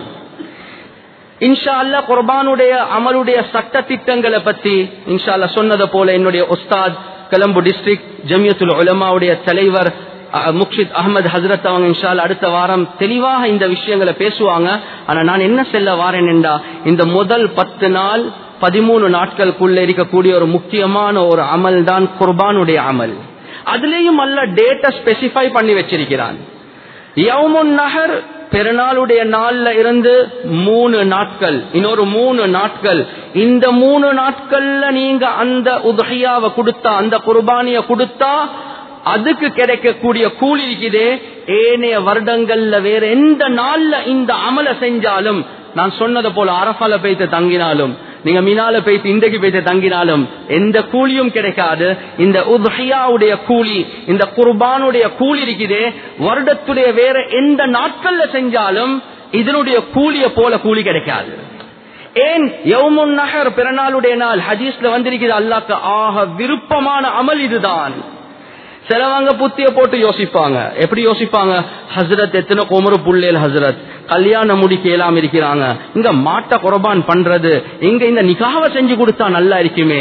இன்ஷா அல்லா குர்பானுடைய அமலுடைய சட்ட திட்டங்களை பத்தி இன்ஷா அல்லா சொன்னதை போல என்னுடைய உஸ்தாத் கொலம்பு டிஸ்ட்ரிக்ட் ஜமியத்துல் உலமாவுடைய தலைவர் முக்ஷித் அகமது ஹசரத் அவங்க இன்ஷால் அடுத்த வாரம் தெளிவாக இந்த விஷயங்களை பேசுவாங்க ஆனா நான் என்ன செல்ல வாரேன் என்றா இந்த முதல் பத்து நாள் பதிமூணு நாட்களுக்குள்ள இருக்கக்கூடிய ஒரு முக்கியமான ஒரு அமல் தான் குர்பானுடைய அமல் அதுலேயும் அல்ல டேட்டை ஸ்பெசிஃபை பண்ணி வச்சிருக்கிறான் யவுமுன் நகர் பெருநாளுடைய நாள்ல இருந்து மூணு நாட்கள் இன்னொரு மூணு நாட்கள் இந்த மூணு நாட்கள்ல நீங்க அந்த உதகையாவை கொடுத்தா அந்த குர்பானிய கொடுத்தா அதுக்கு கிடைக்கக்கூடிய கூலி இருக்குதே ஏனைய வருடங்கள்ல வேற எந்த நாள்ல இந்த அமல செஞ்சாலும் நான் சொன்னது போல அரபால பெய்து தங்கினாலும் நீங்க மீனால பெய்து இன்றைக்கு பெய்து தங்கினாலும் எந்த கூலியும் கிடைக்காது இந்த உதகையாவுடைய கூலி இந்த குர்பானுடைய கூலி இருக்குதே வருடத்துடைய வேற எந்த நாட்கள்ல செஞ்சாலும் இதனுடைய கூலிய போல கூலி கிடைக்காது ஏன் யவுமுன் நகர் பிறநாளுடைய நாள் ஹதீஸ்ல வந்திருக்கிறது அல்லாக்கு ஆக விருப்பமான அமல் இதுதான் சிலவங்க புத்திய போட்டு யோசிப்பாங்க எப்படி யோசிப்பாங்க ஹசரத் எத்தனை கோமரு புள்ளேல் ஹசரத் கல்யாணம் முடிக்க இயலாம இருக்கிறாங்க இங்க மாட்ட குரபான் பண்றது இங்க இந்த நிகாவ செஞ்சு கொடுத்தா நல்லா இருக்குமே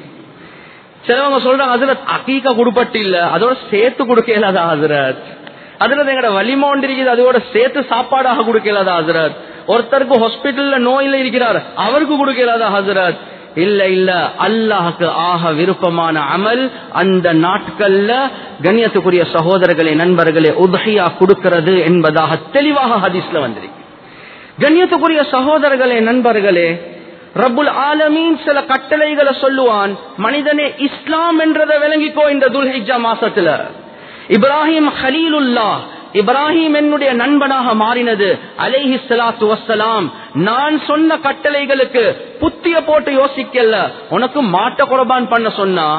சிலவங்க சொல்றாங்க ஹசரத் அக்கீக்கா கொடுப்பட்டு இல்ல அதோட சேர்த்து கொடுக்க இயலாதா ஹசரத் அதுல எங்கட வலிமோண்டு இருக்குது அதோட சேர்த்து சாப்பாடாக கொடுக்க இயலாதா ஹசரத் ஒருத்தருக்கு ஹாஸ்பிட்டல்ல நோயில இருக்கிறார் அவருக்கு கொடுக்க இயலாதா ஹசரத் இல்ல இல்ல அல்லாஹுக்கு ஆக விருப்பமான அமல் அந்த நாட்கள்ல கண்ணியத்துக்குரிய சகோதரர்களே நண்பர்களே உதகையா கொடுக்கிறது என்பதாக தெளிவாக ஹதீஸ்ல வந்திருக்கு கண்ணியத்துக்குரிய சகோதரர்களே நண்பர்களே ரபுல் ஆலமீன் சில கட்டளைகளை சொல்லுவான் மனிதனே இஸ்லாம் என்றதை விளங்கிக்கோ இந்த துல்ஹிஜா மாசத்துல இப்ராஹிம் ஹலீலுல்லா இப்ராஹிம் என்னுடைய நண்பனாக மாறினது அலைஹி சலாத்து வசலாம் நான் சொன்ன கட்டளைகளுக்கு புத்திய போட்டு யோசிக்கல உனக்கு மாட்ட குரபான் பண்ண சொன்னா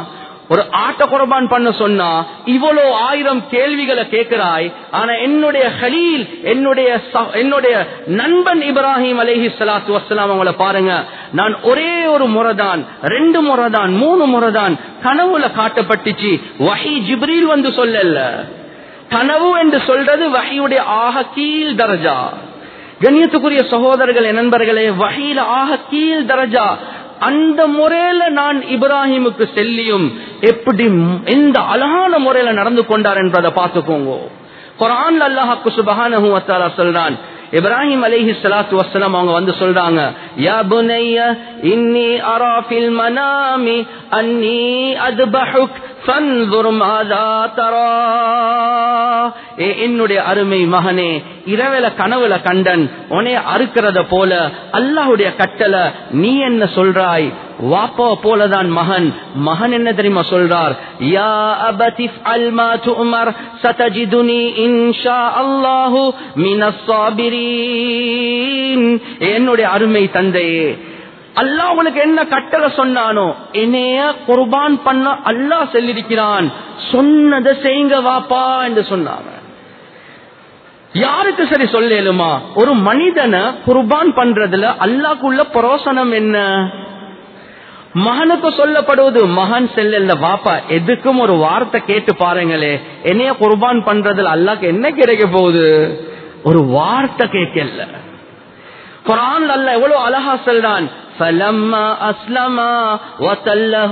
ஒரு ஆட்ட குர்பான் பண்ண சொன்னா இவ்வளோ ஆயிரம் கேள்விகளை கேட்கிறாய் ஆனா என்னுடைய ஹலீல் என்னுடைய ச- என்னுடைய நண்பன் இப்ராஹிம் அலைஹி ஸலாத்து வஸ்ஸலாம் அவங்கள பாருங்க நான் ஒரே ஒரு முறைதான் ரெண்டு முறைதான் மூணு முறைதான் கனவுல காட்டப்பட்டுச்சு வஹி ஜிப்ரீல் வந்து சொல்லல கனவு என்று சொல்றது வஹியுடைய ஆக கீழ் தரஜா கண்ணியத்துக்குரிய சகோதரர்களே நண்பர்களே வகையில ஆக கீழ் தரஜா அந்த முறையில நான் இப்ராஹிமுக்கு செல்லியும் எப்படி ம்- எந்த அழகான முறையில நடந்து கொண்டார் என்பதை பார்த்துக்கோங்க குரான் அல்லாஹாக்கு சுபஹானஹு வ தஆலா சொல்றான் இப்ராஹிம் அலைஹி ஸலாத்து வஸ்ஸலாம் அவங்க வந்து சொல்றாங்க யா புனைய இன்னி அரா ஃபில் மனாமி அன்னி அத்பஹுக் ஃபன்துர் மாதா தரா ஏ என்னுடைய அருமை மகனே இரவில கனவுல கண்டன் உனே அறுக்கிறத போல அல்லாஹ்வுடைய கட்டளை நீ என்ன சொல்றாய் வாப்பா போலதான் மகன் மகன் என்ன தெரியுமா சொல்றார் யா அபதிஃப் அல் மா துமர் சதஜிதுனி இன்ஷா அல்லாஹு மினஸ் சாபிரீன் என்னுடைய அருமை தந்தையே அல்லாஹ் உங்களுக்கு என்ன கட்டளை சொன்னானோ என்னைய குர்பான் பண்ண அல்லாஹ் சொல்லியிருக்கிறான் சொன்னதை செய்யுங்க வாப்பா என்று சொன்னாங்க யாருக்கு சரி சொல்லேலுமா ஒரு மனிதனை குர்பான் பண்றதுல அல்லாஹ்க்குள்ள புரோசனம் என்ன மகனுக்கு சொல்லப்படுவது மகன் செல்லல வாப்பா எதுக்கும் ஒரு வார்த்தை கேட்டு பாருங்களே என்னைய குர்பான் பண்றதுல அல்லாஹ்க்கு என்ன கிடைக்க போகுது ஒரு வார்த்தை கேட்கல குரான் அல்ல எவ்வளவு அழகா சொல்றான் فلما أسلم وتله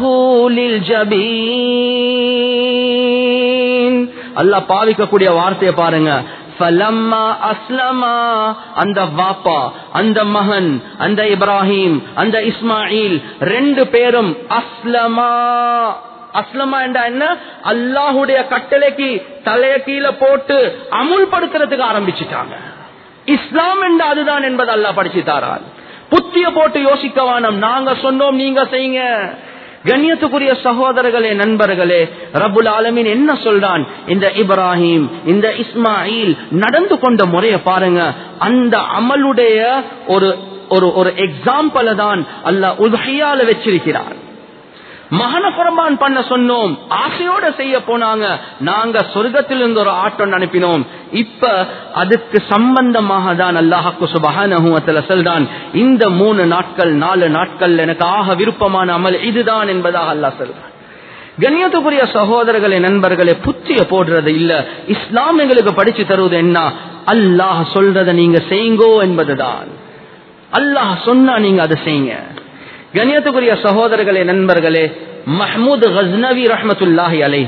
للجبين அல்லாஹ் பாவிக்கக்கூடிய வார்த்தையை பாருங்க ஃபலம்மா அஸ்லமா அந்த வாப்பா அந்த மகன் அந்த இப்ராஹிம் அந்த இஸ்மாயில் ரெண்டு பேரும் அஸ்லமா அஸ்லமா என்றா என்ன அல்லாஹுடைய கட்டளைக்கு தலைய கீழே போட்டு அமுல்படுத்துறதுக்கு ஆரம்பிச்சுட்டாங்க இஸ்லாம் என்று அதுதான் என்பது அல்லாஹ் படிச்சு தாரான் புத்திய போட்டு யோசிக்க வேணாம் நாங்க சொன்னோம் நீங்க செய்யுங்க கண்ணியத்துக்குரிய சகோதரர்களே நண்பர்களே ரபுல் ஆலமீன் என்ன சொல்றான் இந்த இப்ராஹிம் இந்த இஸ்மாயில் நடந்து கொண்ட முறையை பாருங்க அந்த அமலுடைய ஒரு ஒரு ஒரு எக்ஸாம்பிள தான் அல்லாஹ் உதகையால வச்சிருக்கிறார் மகன குரபான் பண்ண சொன்னோம் ஆசையோட செய்ய போனாங்க நாங்க சொர்க்கத்தில் இருந்து ஒரு ஆட்டம் அனுப்பினோம் இப்ப அதுக்கு சம்பந்தமாக தான் அல்லாஹாக்கு சுபகான சொல்றான் இந்த மூணு நாட்கள் நாலு நாட்கள் எனக்கு ஆக விருப்பமான அமல் இதுதான் என்பதாக அல்லாஹ் சொல்றான் கண்ணியத்துக்குரிய சகோதரர்களே நண்பர்களே புத்திய போடுறது இல்ல இஸ்லாம் எங்களுக்கு படிச்சு தருவது என்ன அல்லாஹ் சொல்றத நீங்க செய்யுங்கோ என்பதுதான் அல்லாஹ் சொன்னா நீங்க அதை செய்யுங்க கண்ணியத்துக்குரிய சகோதரர்களே நண்பர்களே மஹமூத் கஸ்னவி ரஹமத்துல்லாஹி அலை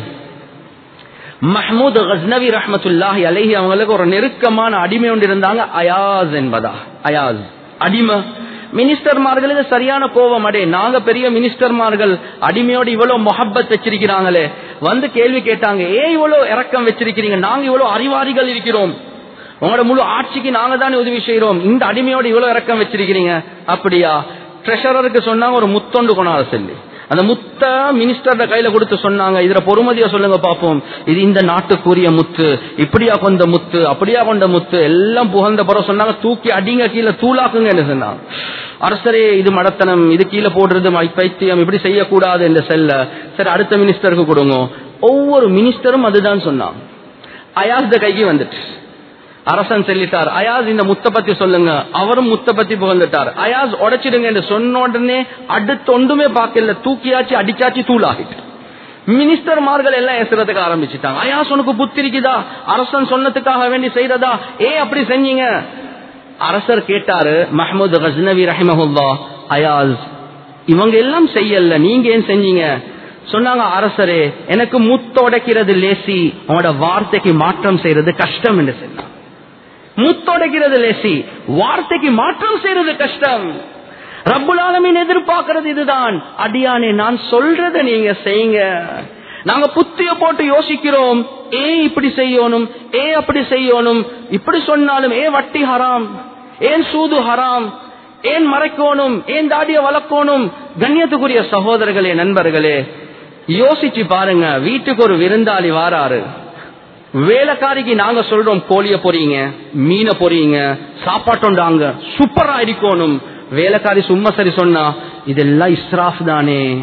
மஹமூத் கஸ்னவி ரஹமத்துல்லாஹி அலைஹி அவங்களுக்கு ஒரு நெருக்கமான அடிமை ஒன்று இருந்தாங்க அயாஸ் என்பதா அயாஸ் அடிமை மினிஸ்டர்மார்களுக்கு சரியான கோபம் அடே நாங்க பெரிய மினிஸ்டர்மார்கள் அடிமையோடு இவ்வளவு மொஹப்பத் வச்சிருக்கிறாங்களே வந்து கேள்வி கேட்டாங்க ஏ இவ்வளவு இறக்கம் வச்சிருக்கிறீங்க நாங்க இவ்வளவு அறிவாளிகள் இருக்கிறோம் உங்களோட முழு ஆட்சிக்கு நாங்க தானே உதவி செய்யறோம் இந்த அடிமையோடு இவ்வளவு இறக்கம் வச்சிருக்கிறீங்க அப்படியா ட்ரெஷரருக்கு சொன்னாங்க ஒரு முத்தொண்டு கொண்டாட சொல்லி அந்த முத்த மினிஸ்டர் கையில கொடுத்து சொன்னாங்க இதுல பொறுமதியா சொல்லுங்க பாப்போம் இது இந்த நாட்டுக்குரிய முத்து இப்படியா கொண்ட முத்து அப்படியா கொண்ட முத்து எல்லாம் புகழ்ந்த பிறகு சொன்னாங்க தூக்கி அடிங்க கீழே தூளாக்குங்க என்று சொன்னாங்க அரசரே இது மடத்தனம் இது கீழே போடுறது மை- பைத்தியம் இப்படி செய்யக்கூடாது என்று செல்ல சரி அடுத்த மினிஸ்டருக்கு கொடுங்க ஒவ்வொரு மினிஸ்டரும் அதுதான் சொன்னாங்க அயாஸ் கைக்கு வந்துட்டு அரசன் சொல்லிட்டார் அயாஸ் இந்த முத்த பத்தி சொல்லுங்க அவரும் முத்த பத்தி புகழ்ந்துட்டார் அயாஸ் உடைச்சிடுங்க என்று சொன்ன உடனே அடுத்து ஒன்றுமே பார்க்கல தூக்கியாச்சு அடிச்சாச்சு தூளாகிட்டு மினிஸ்டர்மார்கள் எல்லாம் ஏசுறதுக்கு ஆரம்பிச்சுட்டாங்க அயாஸ் உனக்கு புத்தி இருக்குதா அரசன் சொன்னதுக்காக வேண்டி செய்யறதா ஏ அப்படி செஞ்சீங்க அரசர் கேட்டாரு மஹமூத் கஸ்னவி ரஹிமஹுல்லா அயாஸ் இவங்க எல்லாம் செய்யல நீங்க ஏன் செஞ்சீங்க சொன்னாங்க அரசரே எனக்கு முத்த உடைக்கிறது லேசி உங்களோட வார்த்தைக்கு மாற்றம் செய்யறது கஷ்டம் என்று சொன்னாங்க முத்தொடைக்கிறது லேசி வார்த்தைக்கு மாற்றம் செய்யறது கஷ்டம் ரப்புல் ஆலமீன் எதிர்பார்க்கிறது இதுதான் அடியானே நான் சொல்றத நீங்க செய்யுங்க நாங்க புத்திய போட்டு யோசிக்கிறோம் ஏ இப்படி செய்யணும் ஏ அப்படி செய்யணும் இப்படி சொன்னாலும் ஏ வட்டி ஹராம் ஏன் சூது ஹராம் ஏன் மறைக்கணும் ஏன் தாடிய வளர்க்கணும் கண்ணியத்துக்குரிய சகோதரர்களே நண்பர்களே யோசிச்சு பாருங்க வீட்டுக்கு ஒரு விருந்தாளி வாராரு வேலைக்காரிக்கு நாங்க சொல்றோம் கோழிய பொறீங்க மீனை பொறீங்க சாப்பாட்டோண்டாங்க சூப்பரா இருக்கணும் வேலைக்காரி சும்மா சரி சொன்னா இதெல்லாம் இஸ்ராஃப் தானே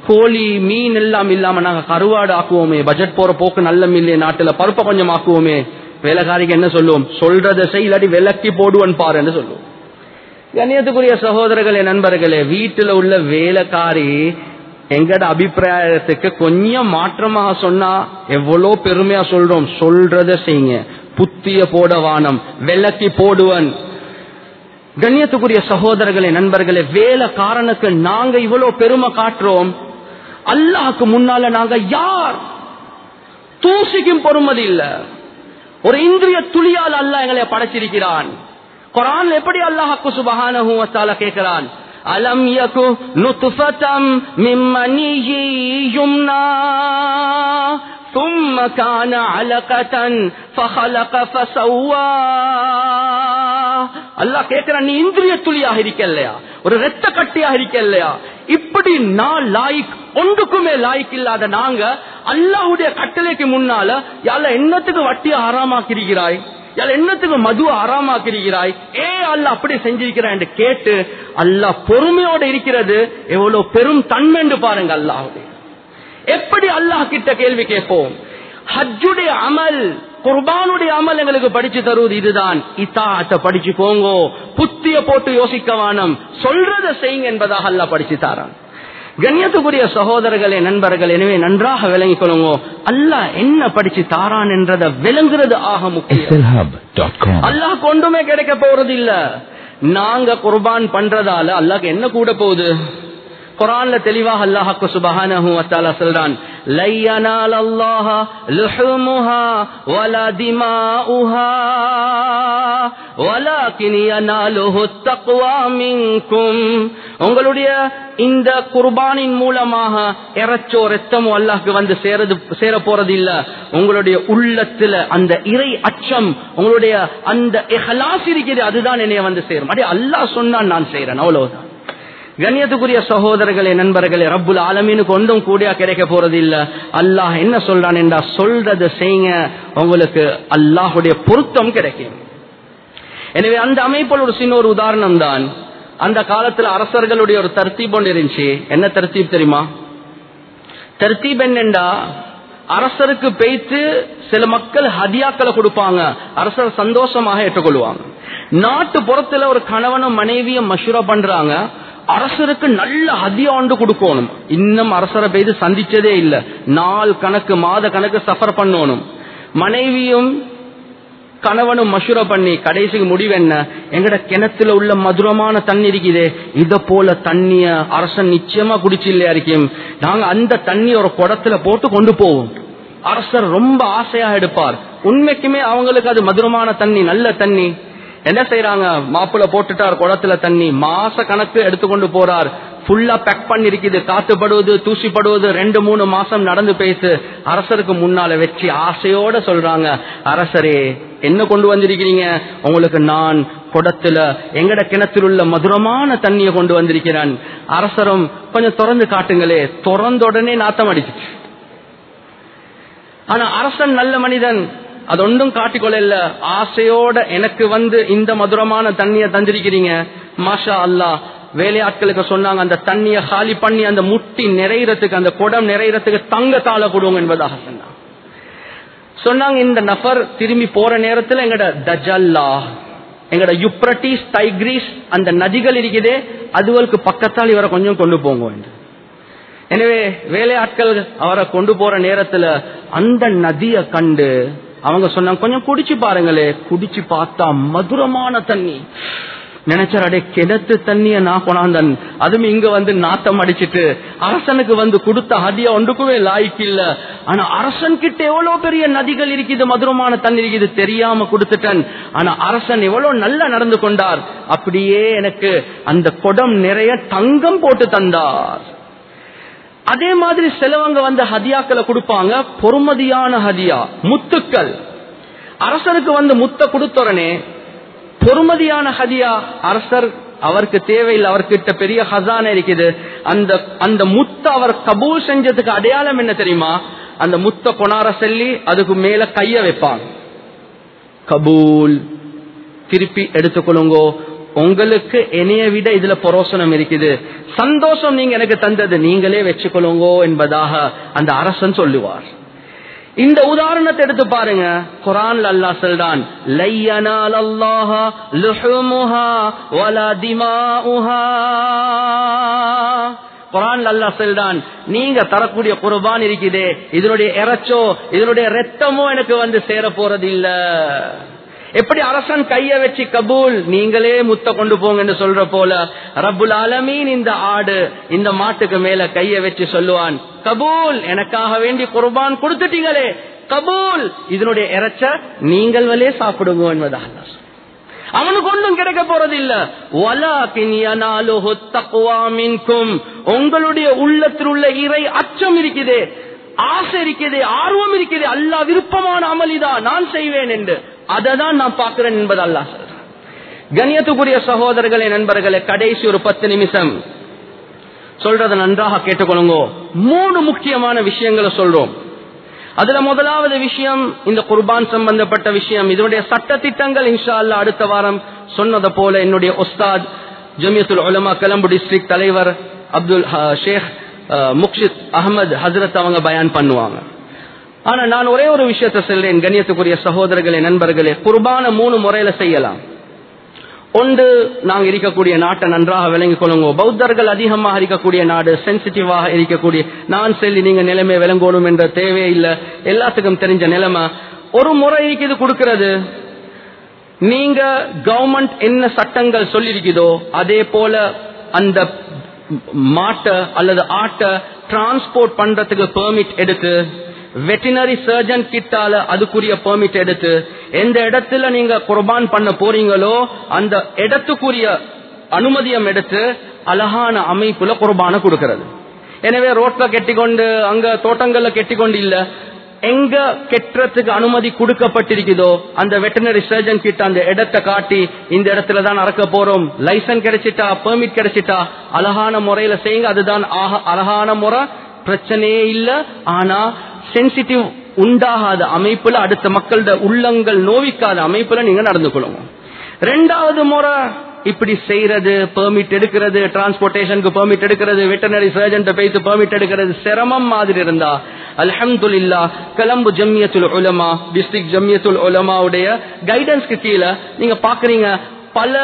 கோழி மீன் எல்லாம் இல்லாம நாங்க கருவாடு ஆக்குவோமே பட்ஜெட் போற போக்கு நல்ல மில்லே நாட்டுல பருப்பை கொஞ்சம் ஆக்குவோமே வேலைக்காரிக்கு என்ன சொல்லுவோம் சொல்றத செய் இல்லாட்டி விலக்கி போடுவன் பாருன்னு சொல்லுவோம் கண்ணியத்துக்குரிய சகோதரர்களே நண்பர்களே வீட்டுல உள்ள வேலைக்காரி எங்கட அபிப்பிராயத்துக்கு கொஞ்சம் மாற்றமாக சொன்னா எவ்வளவு பெருமையா சொல்றோம் சொல்றத செய்யுங்க புத்திய போட வானம் விலக்கி போடுவன் கண்ணியத்துக்குரிய சகோதரர்களே நண்பர்களே வேலை காரணக்கு நாங்க இவ்வளவு பெருமை காட்டுறோம் அல்லாஹ்க்கு முன்னால நாங்க யார் தூசிக்கும் பொறுமதி இல்ல ஒரு இந்திரிய துளியால் அல்லாஹ் எங்களை படைச்சிருக்கிறான் குரான் எப்படி அல்லாஹ்க்கு சுபஹானஹு வ தஆலா கேட்கிறான் அலம் யகு நுத்ஃபதம் மின் மனியி யும்னா ثم كان علقة فخلق فسوى அல்லாஹ் கேட்கிறான் நீ இந்திரிய துளியாக இருக்கலையா ஒரு ரத்த கட்டியாக இருக்கலையா இப்படி நான் லாய்க் ஒன்றுக்குமே லாய்க் இல்லாத நாங்க அல்லாஹ்வுடைய கட்டளைக்கு முன்னால யால என்னத்துக்கு வட்டியை ஆறாமாக்கிருக்கிறாய் யால என்னத்துக்கு மது ஆறாமாக்கிருக்கிறாய் ஏ அல்லாஹ் அப்படி செஞ்சிருக்கிறாய் என்று கேட்டு அல்லாஹ் பொறுமையோட இருக்கிறது எவ்வளவு பெரும் தன்மை என்று பாருங்க அல்லாஹுடைய எப்படி அல்லாஹ் கிட்ட கேள்வி கேட்போம் ஹஜ்ஜுடைய அமல் குர்பானுடைய அமல் எங்களுக்கு படிச்சு தருவது இதுதான் இத்தாத்த படிச்சுக்கோங்க புத்திய போட்டு யோசிக்க வானம் சொல்றத செய்யுங்க என்பதாக அல்லாஹ் படிச்சு தாரான் கண்ணியத்துக்குரிய சகோதரர்களே நண்பர்கள் எனவே நன்றாக விளங்கிக் கொள்ளுங்க அல்லாஹ் என்ன படிச்சு தாரான் என்றதை விளங்குறது ஆக முக்கியம் slhub.com. அல்லாஹ் கொண்டுமே கிடைக்க போறது இல்ல நாங்க குர்பான் பண்றதால அல்லாஹ்க்கு என்ன கூட போகுது குரான்ல தெளிவாக அல்லாஹ்க்கு சுபஹானஹு வ தஆலா சொல்றான் லையனால் அல்லாஹ லுஹுமுஹா வலா திமாஉஹா வலாகின் யனாலுஹு தக்வா மின்கும் உங்களுடைய இந்த குர்பானின் மூலமாக இறைச்சோ ரத்தமோ அல்லாஹ்க்கு வந்து சேரது சேர போறது இல்ல உங்களுடைய உள்ளத்துல அந்த இறை அச்சம் உங்களுடைய அந்த இஹ்லாஸ் இருக்குது அதுதான் என்னைய வந்து சேரும் அடே அல்லாஹ் சொன்னான் நான் செய்யறேன் அவ்வளவுதான் கண்ணியத்துக்குரிய சகோதரர்களே நண்பர்களே ரப்புல் ஆலமீனுக்கு ஒன்றும் கூடியா கிடைக்க போறது இல்ல அல்லாஹ் என்ன சொல்றான் என்றா சொல்றதை செய்யுங்க உங்களுக்கு அல்லாஹுடைய பொருத்தம் கிடைக்கும் எனவே அந்த அமைப்பில் ஒரு சின்ன ஒரு உதாரணம் தான் அந்த காலத்துல அரசர்களுடைய ஒரு தர்த்தீப் ஒன்று இருந்துச்சு என்ன தர்த்தீப் தெரியுமா தர்த்தீப் என்னண்டா அரசருக்கு பெய்த்து சில மக்கள் ஹதியாக்களை கொடுப்பாங்க அரசர் சந்தோஷமாக ஏற்றுக்கொள்வாங்க நாட்டு புறத்துல ஒரு கணவனும் மனைவியும் மஷூரா பண்றாங்க அரசருக்கு நல்ல ஹதியா ஒன்று கொடுக்கணும் இன்னும் அரசரை பெய்து சந்திச்சதே இல்ல நாள் கணக்கு மாத கணக்கு சஃபர் பண்ணணும் மனைவியும் கணவனும் மஷூரா பண்ணி கடைசிக்கு முடிவு என்ன எங்கட கிணத்துல உள்ள மதுரமான தண்ணி இருக்குதே இத போல தண்ணிய அரசன் நிச்சயமா குடிச்சு இல்லையா இருக்கும் நாங்க அந்த தண்ணி ஒரு குடத்துல போட்டு கொண்டு போவோம் அரசர் ரொம்ப ஆசையா எடுப்பார் உண்மைக்குமே அவங்களுக்கு அது மதுரமான தண்ணி நல்ல தண்ணி என்ன செய்யறாங்க மாப்பிள்ள போட்டுட்டார் குடத்துல தண்ணி மாச கணக்கு எடுத்துக்கொண்டு போறார் ஃபுல்லா பேக் பண்ணி இருக்குது காத்துப்படுவது தூசிப்படுவது ரெண்டு மூணு மாசம் நடந்து பேசு அரசருக்கு முன்னால வச்சு ஆசையோட சொல்றாங்க அரசரே என்ன கொண்டு வந்திருக்கிறீங்க உங்களுக்கு நான் குடத்துல எங்கட கிணத்தில் உள்ள மதுரமான தண்ணியை கொண்டு வந்திருக்கிறேன் அரசரும் கொஞ்சம் திறந்து காட்டுங்களே திறந்த உடனே நாத்தம் அடிச்சிச்சு ஆனா அரசன் நல்ல மனிதன் அது ஒன்றும் காட்டிக்கொள்ள ஆசையோட எனக்கு வந்து இந்த மதுரமான தண்ணியை தந்திருக்கிறீங்க மாஷா அல்லாஹ் வேலையாட்களுக்கு சொன்னாங்க அந்த தண்ணியை காலி பண்ணி அந்த முட்டி நிறையறதுக்கு அந்த குடம் நிறையறதுக்கு தங்க தாள கொடுங்க என்பதாக சொன்னாங்க சொன்னாங்க இந்த நபர் திரும்பி போற நேரத்துல எங்கட தஜல்லா எங்கட யுப்ரட்டிஸ் டைக்ரீஸ் அந்த நதிகள் இருக்குதே அதுவளுக்கு பக்கத்தால் இவரை கொஞ்சம் கொண்டு போங்க என்று எனவே வேலையாட்கள் அவரை கொண்டு போற நேரத்துல அந்த நதியை கண்டு அவங்க சொன்னாங்க கொஞ்சம் குடிச்சு பாருங்களே குடிச்சு பார்த்தா மதுரமான தண்ணி நினைச்சாரடே கிணத்து தண்ணிய நான் கொண்டாந்தன் அதுவும் இங்க வந்து நாத்தம் அடிச்சிட்டு அரசனுக்கு வந்து கொடுத்த ஹதியா ஒன்றுக்குமே லாய்க்கு இல்ல ஆனா அரசன் கிட்ட எவ்வளவு பெரிய நதிகள் இருக்குது மதுரமான தண்ணி இருக்குது தெரியாம கொடுத்துட்டேன் ஆனா அரசன் எவ்வளவு நல்லா நடந்து கொண்டார் அப்படியே எனக்கு அந்த குடம் நிறைய தங்கம் போட்டு தந்தார் அதே மாதிரி சிலவங்க வந்து ஹதியாக்களை கொடுப்பாங்க பொறுமதியான ஹதியா முத்துக்கள் அரசருக்கு வந்து முத்த கொடுத்தோடனே பொறுமதியான ஹதியா அரசர் அவருக்கு தேவையில்லை அவர்கிட்ட பெரிய ஹசான இருக்குது அந்த அந்த முத்த அவர் கபூல் செஞ்சதுக்கு அடையாளம் என்ன தெரியுமா அந்த முத்த கொணார சொல்லி அதுக்கு மேல கைய வைப்பாங்க கபூல் திருப்பி எடுத்துக்கொள்ளுங்கோ உங்களுக்கு என்னைய விட இதுல பொரோசனம் இருக்குது சந்தோஷம் நீங்க எனக்கு தந்தது நீங்களே வச்சுக்கொள்ளுங்கோ என்பதாக அந்த அரசன் சொல்லுவார் இந்த உதாரணத்தை எடுத்து பாருங்க குரான்ல அல்லாஹ் சொல்றான் லையனால் அல்லாஹ லுஹுமுஹா வலா திமாஉஹா குரான் அல்லாஹ் சொல்றான் நீங்க தரக்கூடிய குர்பான் இருக்குதே இதனுடைய இறைச்சோ இதனுடைய ரத்தமோ எனக்கு வந்து சேர போறது இல்ல எப்படி அரசன் கைய வச்சு கபூல் நீங்களே முத்த கொண்டு போங்கன்னு சொல்ற போல ரப்புல் ஆலமீன் இந்த ஆடு இந்த மாட்டுக்கு மேல கைய வச்சு சொல்லுவான் கபூல் எனக்காக வேண்டி குர்பான் கொடுத்துட்டீங்களே கபூல் இதனுடைய இறைச்ச நீங்கள் வலே சாப்பிடுங்க என்பதாக அல்லாஹ் சொல்றான். அவனுக்கு ஒன்றும் கிடைக்க போறது இல்ல உங்களுடைய உள்ளத்தில் உள்ள இறை அச்சம் இருக்குதே ஆசை இருக்குது ஆர்வம் இருக்குது அல்லாஹ் விருப்பமான அமளிதான் நான் செய்வேன் என்று அதை தான் நான் பார்க்கிறேன் என்பது அல்லாஹ் சொல்றான் கண்ணியத்துக்குரிய சகோதரர்களே நண்பர்களே கடைசி ஒரு பத்து நிமிஷம் சொல்றதை நன்றாக கேட்டுக்கொள்ளுங்க மூணு முக்கியமான விஷயங்களை சொல்றோம் அதுல முதலாவது விஷயம் இந்த குர்பான் சம்பந்தப்பட்ட விஷயம் இதனுடைய சட்ட திட்டங்கள் இன்ஷா அல்லா அடுத்த வாரம் சொன்னதை போல என்னுடைய ஒஸ்தாத் ஜமியத்துல் உலமா கலம்பு டிஸ்ட்ரிக்ட் தலைவர் அப்துல் அஹ், ஷேக் அஹ், முக்ஷித் அகமது ஹசரத் அவங்க பயான் பண்ணுவாங்க ஆனா நான் ஒரே ஒரு விஷயத்தை சொல்றேன் கண்ணியத்துக்குரிய சகோதரர்களே நண்பர்களே குர்பான மூணு முறையில செய்யலாம் ஒன்று நாங்க இருக்கக்கூடிய நாட்டை நன்றாக விளங்கிக் கொள்ளுங்க பௌத்தர்கள் அதிகமாக இருக்கக்கூடிய நாடு சென்சிட்டிவாக இருக்கக்கூடிய நான் சொல்லி நீங்க நிலைமை விளங்கணும் என்ற தேவையே இல்லை எல்லாத்துக்கும் தெரிஞ்ச நிலைமை ஒரு முறை இருக்குது கொடுக்கிறது நீங்க கவர்மெண்ட் என்ன சட்டங்கள் சொல்லியிருக்குதோ அதே போல அந்த மாட்டை அல்லது ஆட்டை டிரான்ஸ்போர்ட் பண்றதுக்கு பெர்மிட் எடுத்து வெட்டினரி சர்ஜன் கிட்டால அதுக்குரிய பெர்மிட் எடுத்து எந்த இடத்துல நீங்க குர்பான் பண்ண போறீங்களோ அந்த இடத்துக்குரிய அனுமதியம் எடுத்து அழகான அமைப்புல குர்பான கொடுக்கிறது எனவே ரோட்ல கெட்டிக்கொண்டு அங்க தோட்டங்கள்ல கெட்டிக்கொண்டு இல்ல எங்க கெட்டுறதுக்கு அனுமதி கொடுக்கப்பட்டிருக்குதோ அந்த வெட்டினரி சர்ஜன் கிட்ட அந்த இடத்தை காட்டி இந்த இடத்துல தான் அறக்க போறோம் லைசன்ஸ் கிடைச்சிட்டா பெர்மிட் கிடைச்சிட்டா அழகான முறையில செய்யுங்க அதுதான் ஆக- அழகான முறை பிரச்சனையே இல்ல ஆனா சென்சிட்டிவ் உண்டாகாத அமைப்புல அடுத்த மக்களோட உள்ளங்கள் நோவிக்காத அமைப்புல நீங்க நடந்து கொள்ளுங்க ரெண்டாவது முறை இப்படி செய்யறது பெர்மிட் எடுக்கிறது டிரான்ஸ்போர்டேஷனுக்கு பெர்மிட் எடுக்கிறது வெட்டனரி சர்ஜன் போயிட்டு பெர்மிட் எடுக்கிறது சிரமம் மாதிரி இருந்தா அல்ஹம்துலில்லா கலம்பு ஜம்மியத்துல் உலமா டிஸ்ட்ரிக்ட் ஜம்மியத்துல் உலமாவுடைய கைடன்ஸ்க்கு கீழே நீங்க பாக்குறீங்க பல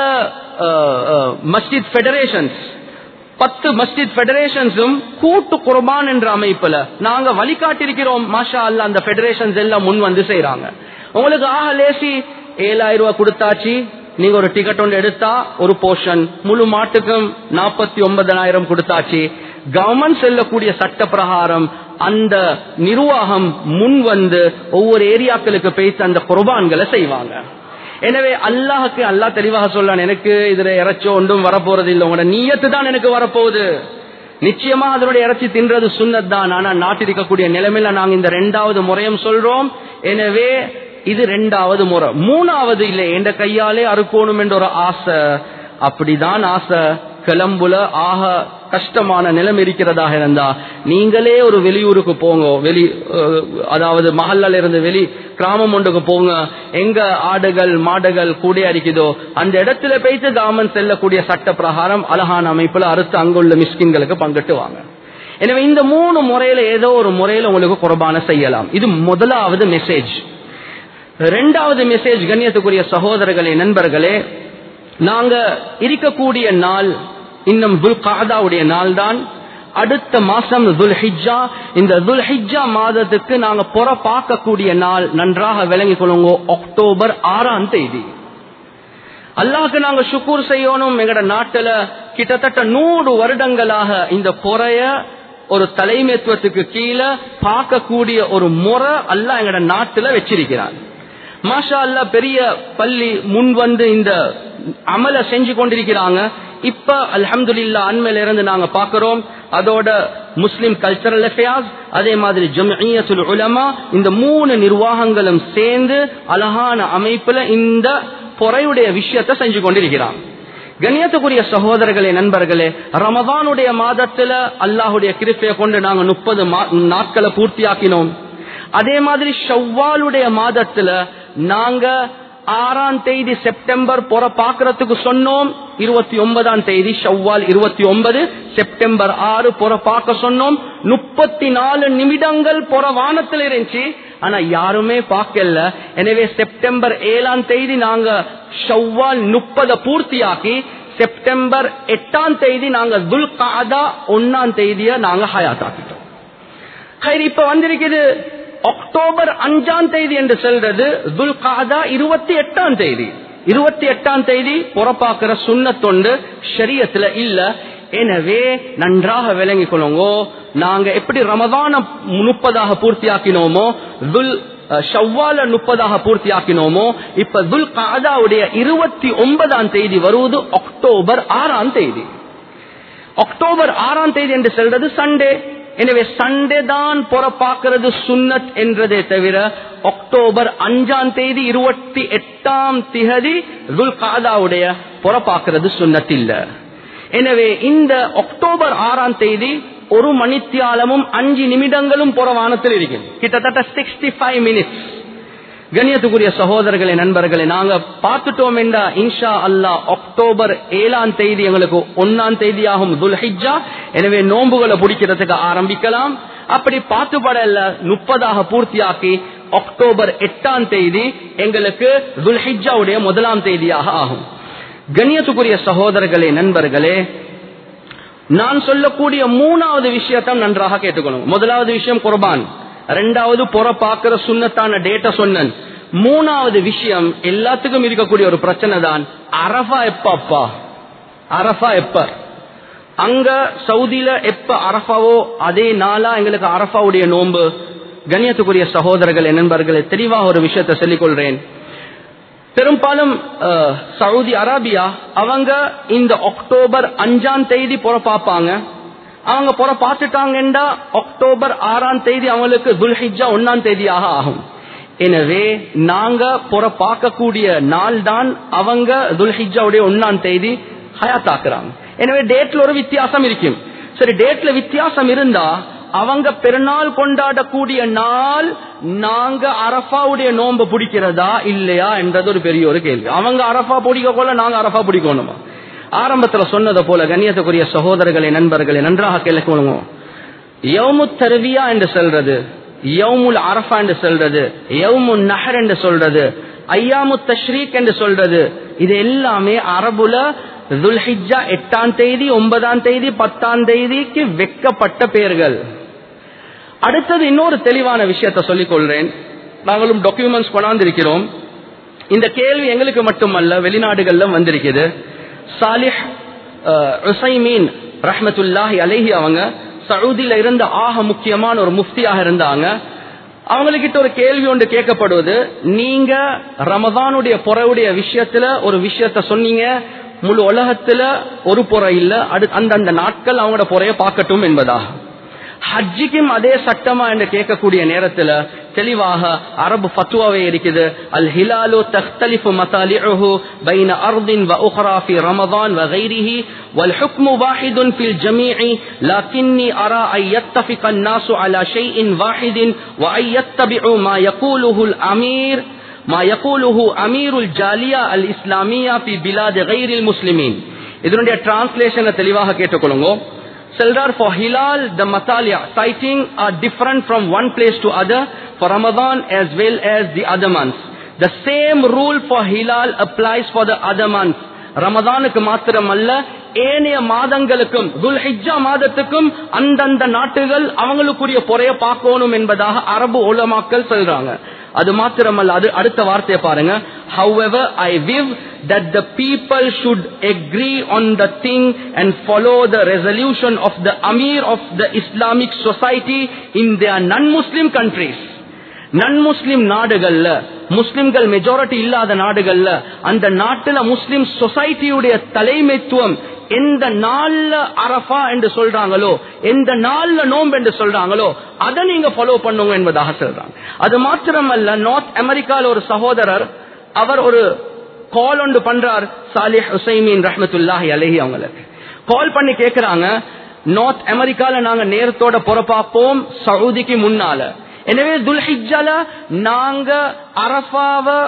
மஸ்ஜித் ஃபெடரேஷன்ஸ் பத்து மஸ்ஜித் ஃபெடரேஷன்ஸும் கூட்டு குர்பான் என்ற அமைப்புல நாங்க வழிகாட்டிருக்கிறோம் மாஷா அல்லா அந்த ஃபெடரேஷன்ஸ் எல்லாம் முன் வந்து செய்யறாங்க உங்களுக்கு ஆக லேசி ஏழாயிரம் ரூபாய் கொடுத்தாச்சு நீங்க ஒரு டிக்கெட் ஒன்று எடுத்தா ஒரு போர்ஷன் முழு மாட்டுக்கும் நாற்பத்தி ஒன்பதனாயிரம் கொடுத்தாச்சு கவர்மெண்ட் செல்லக்கூடிய சட்ட பிரகாரம் அந்த நிர்வாகம் முன் வந்து ஒவ்வொரு ஏரியாக்களுக்கு பேசி அந்த குர்பான்களை செய்வாங்க எனவே அல்லாஹுக்கு அல்லாஹ் தெளிவாக சொல்லான் எனக்கு இதுல இறைச்சோ ஒன்றும் வரப்போறது இல்லை உங்களோட நீயத்து தான் எனக்கு வரப்போகுது நிச்சயமா அதனுடைய இறைச்சி தின்றது சுன்னத் தான் ஆனா நாட்டில் இருக்கக்கூடிய நிலைமையில நாங்க இந்த ரெண்டாவது முறையும் சொல்றோம் எனவே இது ரெண்டாவது முறை மூணாவது இல்லை என்ற கையாலே அறுக்கணும் என்ற ஒரு ஆசை அப்படிதான் ஆசை கிளம்புல ஆக கஷ்டமான நிலம் இருக்கிறதாக இருந்தா நீங்களே ஒரு வெளியூருக்கு போங்க வெளி அஹ், அதாவது மஹல்ல இருந்து வெளி கிராமம் ஒன்றுக்கு போங்க எங்க ஆடுகள் மாடுகள் கூடிய அரிக்குதோ அந்த இடத்துல போயிட்டு கவர்மெண்ட் செல்லக்கூடிய சட்ட பிரகாரம் அழகான அமைப்புல அறுத்து அங்குள்ள மிஸ்கின்களுக்கு பங்கிட்டு வாங்க எனவே இந்த மூணு முறையில ஏதோ ஒரு முறையில உங்களுக்கு குர்பான செய்யலாம் இது முதலாவது மெசேஜ் ரெண்டாவது மெசேஜ் கண்ணியத்துக்குரிய சகோதரர்களே நண்பர்களே நாங்க இருக்கக்கூடிய நாள் இன்னும் துல் காதாவுடைய நாள் தான் அடுத்த மாசம் துல் ஹிஜ்ஜா இந்த துல் ஹிஜ்ஜா மாதத்துக்கு நாங்க புற பார்க்கக்கூடிய நாள் நன்றாக விளங்கிக் கொள்ளுங்க அக்டோபர் ஆறாம் தேதி அல்லாஹ்க்கு நாங்க சுக்கூர் செய்யணும் எங்கட நாட்டுல கிட்டத்தட்ட நூறு வருடங்களாக இந்த பொறைய ஒரு தலைமைத்துவத்துக்கு கீழே பார்க்கக்கூடிய ஒரு முறை அல்லாஹ் எங்கட நாட்டுல வச்சிருக்கிறான் மாஷா அல்லா பெரிய பள்ளி முன் வந்து இந்த அமல செஞ்சு கொண்டிருக்கிறாங்க இப்ப அல்ஹம்துலில்லா அண்மையில இருந்து நாங்க பாக்குறோம் அதோட முஸ்லிம் கல்ச்சரல் அஃபேர்ஸ் அதே மாதிரி ஜம்இய்யத்துல் உலமா இந்த மூணு நிர்வாகங்களும் சேர்ந்து அழகான அமைப்புல இந்த பொறையுடைய விஷயத்தை செஞ்சு கொண்டிருக்கிறாங்க கண்ணியத்துக்குரிய சகோதரர்களே நண்பர்களே ரமதானுடைய மாதத்துல அல்லாஹுடைய கிருப்பையை கொண்டு நாங்க முப்பது நாட்களை பூர்த்தியாக்கினோம் அதே மாதிரி ஷவ்வாலுடைய மாதத்துல நாங்க ஆறாம் தேதி செப்டம்பர் புற பாக்குறதுக்கு சொன்னோம் இருபத்தி ஒன்பதாம் தேதி ஷவ்வால் இருபத்தி ஒன்பது செப்டம்பர் ஆறு புற பார்க்க சொன்னோம் முப்பத்தி நாலு நிமிடங்கள் புற வானத்தில் இருந்துச்சு ஆனா யாருமே பார்க்கல எனவே செப்டம்பர் ஏழாம் தேதி நாங்க ஷவ்வால் முப்பதை பூர்த்தியாக்கி செப்டம்பர் எட்டாம் தேதி நாங்க துல் காதா ஒன்னாம் தேதிய நாங்க ஹயாத்தாக்கிட்டோம் ஹைர் இப்ப வந்திருக்குது அக்டோபர் அஞ்சாம் தேதி என்று சொல்றது துல் காதா இருபத்தி எட்டாம் தேதி இருபத்தி எட்டாம் தேதி புறப்பாக்குற சுண்ணத்தொண்டு ஷரியத்துல இல்ல எனவே நன்றாக விளங்கிக் கொள்ளுங்க நாங்க எப்படி ரமதான முப்பதாக பூர்த்தியாக்கினோமோ துல் ஷவ்வால முப்பதாக பூர்த்தியாக்கினோமோ இப்ப துல் காதாவுடைய இருபத்தி ஒன்பதாம் தேதி வருவது அக்டோபர் ஆறாம் தேதி அக்டோபர் ஆறாம் தேதி என்று சொல்றது சண்டே எனவே சண்டே தான் புறப்பாக்குறது சுன்னத் என்றதே தவிர அக்டோபர் அஞ்சாம் தேதி இருபத்தி எட்டாம் திகதி துல் காதாவுடைய புறப்பாக்குறது சுன்னத் இல்ல எனவே இந்த அக்டோபர் ஆறாம் தேதி ஒரு மணித்தியாலமும் அஞ்சு நிமிடங்களும் புறவானத்தில் இருக்கு கிட்டத்தட்ட சிக்ஸ்டி ஃபைவ் மினிட்ஸ் கண்ணியத்துக்குரிய சகோதரர்களே நண்பர்களே நாங்க பார்த்துட்டோம் என்றா இன்ஷா அல்லா அக்டோபர் ஏழாம் தேதி எங்களுக்கு ஒன்னாம் தேதியாகும் துல்ஹிஜா எனவே நோன்புகளை பிடிக்கிறதுக்கு ஆரம்பிக்கலாம் அப்படி பார்த்துப்படல முப்பதாக பூர்த்தியாக்கி அக்டோபர் எட்டாம் தேதி எங்களுக்கு துல்ஹிஜாவுடைய முதலாம் தேதியாக ஆகும் கண்ணியத்துக்குரிய சகோதரர்களே நண்பர்களே நான் சொல்லக்கூடிய மூணாவது விஷயத்தை நன்றாக கேட்டுக்கணும் முதலாவது விஷயம் குர்பான் ரெண்டாவது புற பாக்குற சுண்ணத்தான டேட்டா சொன்னன் மூணாவது விஷயம் எல்லாத்துக்கும் இருக்கக்கூடிய ஒரு பிரச்சனை தான் அரபா எப்ப அப்பா அரபா எப்ப அங்க சவுதியில எப்ப அரபாவோ அதே நாளா எங்களுக்கு அரபாவுடைய நோன்பு கண்ணியத்துக்குரிய சகோதரர்கள் நண்பர்களே தெளிவாக ஒரு விஷயத்தை சொல்லிக் கொள்றேன் பெரும்பாலும் சவுதி அரேபியா அவங்க இந்த அக்டோபர் அஞ்சாம் தேதி புற பார்ப்பாங்க அவங்க புற பார்த்துட்டாங்கன்னா அக்டோபர் ஆறாம் தேதி அவங்களுக்கு துல்ஹிஜா ஒன்னாம் தேதியாக ஆகும் எனவே நாங்க புற பார்க்கக்கூடிய நாள் தான் அவங்க துல்ஹிஜாவுடைய ஒன்னாம் தேதி ஹயாத்தாக்குறாங்க எனவே டேட்ல ஒரு வித்தியாசம் இருக்கும் சரி டேட்ல வித்தியாசம் இருந்தா அவங்க பெருநாள் கொண்டாடக்கூடிய நாள் நாங்க அரபாவுடைய நோன்பு பிடிக்கிறதா இல்லையா என்றது ஒரு பெரிய ஒரு கேள்வி அவங்க அரபா பிடிக்க கொள்ள நாங்க அரபா பிடிக்கணுமா ஆரம்பத்துல சொன்னதை போல கண்ணியத்துக்குரிய சகோதரர்களை நண்பர்களை நன்றாக கேட்கணுமோ யவுமு தருவியா என்று சொல்றது யவுமுல் அரபா என்று சொல்றது யவுமு நஹர் என்று சொல்றது ஐயாமு தஷ்ரீக் என்று சொல்றது இது எல்லாமே அரபுல துல்ஹிஜா எட்டாம் தேதி ஒன்பதாம் தேதி பத்தாம் தேதிக்கு வெக்கப்பட்ட பெயர்கள் அடுத்தது இன்னொரு தெளிவான விஷயத்தை சொல்லிக் கொள்றேன் நாங்களும் டாக்குமெண்ட்ஸ் கொண்டாந்திருக்கிறோம் இந்த கேள்வி எங்களுக்கு மட்டுமல்ல வெளிநாடுகள்ல வந்திருக்குது சாலிஹ் உசைமீன் ரஹமத்துல்லாஹி அலேஹி அவங்க சவுதியில இருந்த ஆக முக்கியமான ஒரு முஃப்தியாக இருந்தாங்க அவங்ககிட்ட ஒரு கேள்வி ஒன்று கேட்கப்படுவது நீங்க ரமதானுடைய புறவுடைய விஷயத்துல ஒரு விஷயத்த சொன்னீங்க முழு உலகத்துல ஒரு புறை இல்ல அந்தந்த நாட்கள் அவங்களோட புறைய பார்க்கட்டும் என்பதா ஹஜ்ஜிக்கும் அதே சட்டமா என்று கேட்கக்கூடிய நேரத்துல தெளிவாக அரபு ஃபத்துவாவே இருக்குது அல் ஹிலாலு தख्तலிஃபு மசாலிஹு பைன அர்தின் வ உக்ரா ஃபி ரமதான் வ غيره والحكم واحد في الجميع لكني أرى أن يتفق الناس على شيء واحد وأن يتبعوا ما يقوله الأمير ما يقوله أمير الجالية الإسلامية في بلاد غير المسلمين இதனுடைய டிரான்ஸ்லேஷனை தெளிவாக கேட்டுக்கொள்ளுங்க Sildar for Hilal, the Matalia sighting are different from one place to other for Ramadan as well as the other months. The same rule for Hilal applies for the other months. ரமதானுக்கு மாத்திரமல்ல ஏனைய மாதங்களுக்கும் துல்ஹிஜா மாதத்துக்கும் அந்தந்த நாட்டுகள் அவங்களுக்குரிய பொறைய பார்க்கணும் என்பதாக அரபு உலமாக்கள் சொல்றாங்க அது மாத்திரமல்ல அது அடுத்த வார்த்தையை பாருங்க however i wish that the people should agree on the thing and follow the resolution of the amir of the islamic society in their non-muslim countries நன்-முஸ்லிம் நாடுகள்ல முஸ்லிம்கள் மெஜாரிட்டி இல்லாத நாடுகள்ல அந்த நாட்டுல முஸ்லிம் சொசைட்டியுடைய தலைமைத்துவம் எந்த நாள்ல அரபா என்று சொல்றாங்களோ எந்த நாள்ல நோம்பு என்று சொல்றாங்களோ அதை நீங்க ஃபாலோ பண்ணுங்க என்பதாக சொல்றாங்க அது மாத்திரமல்ல நார்த் அமெரிக்கால ஒரு சகோதரர் அவர் ஒரு கால் ஒன்று பண்றார் சாலிஹ் ஹுசைமீன் ரஹமத்துல்லாஹி அலஹி அவங்களுக்கு கால் பண்ணி கேக்குறாங்க நார்த் அமெரிக்கால நாங்க நேரத்தோட பொறப்பாப்போம் சவுதிக்கு முன்னால எனவே துல்ஹிஜால நாங்க அரபாவ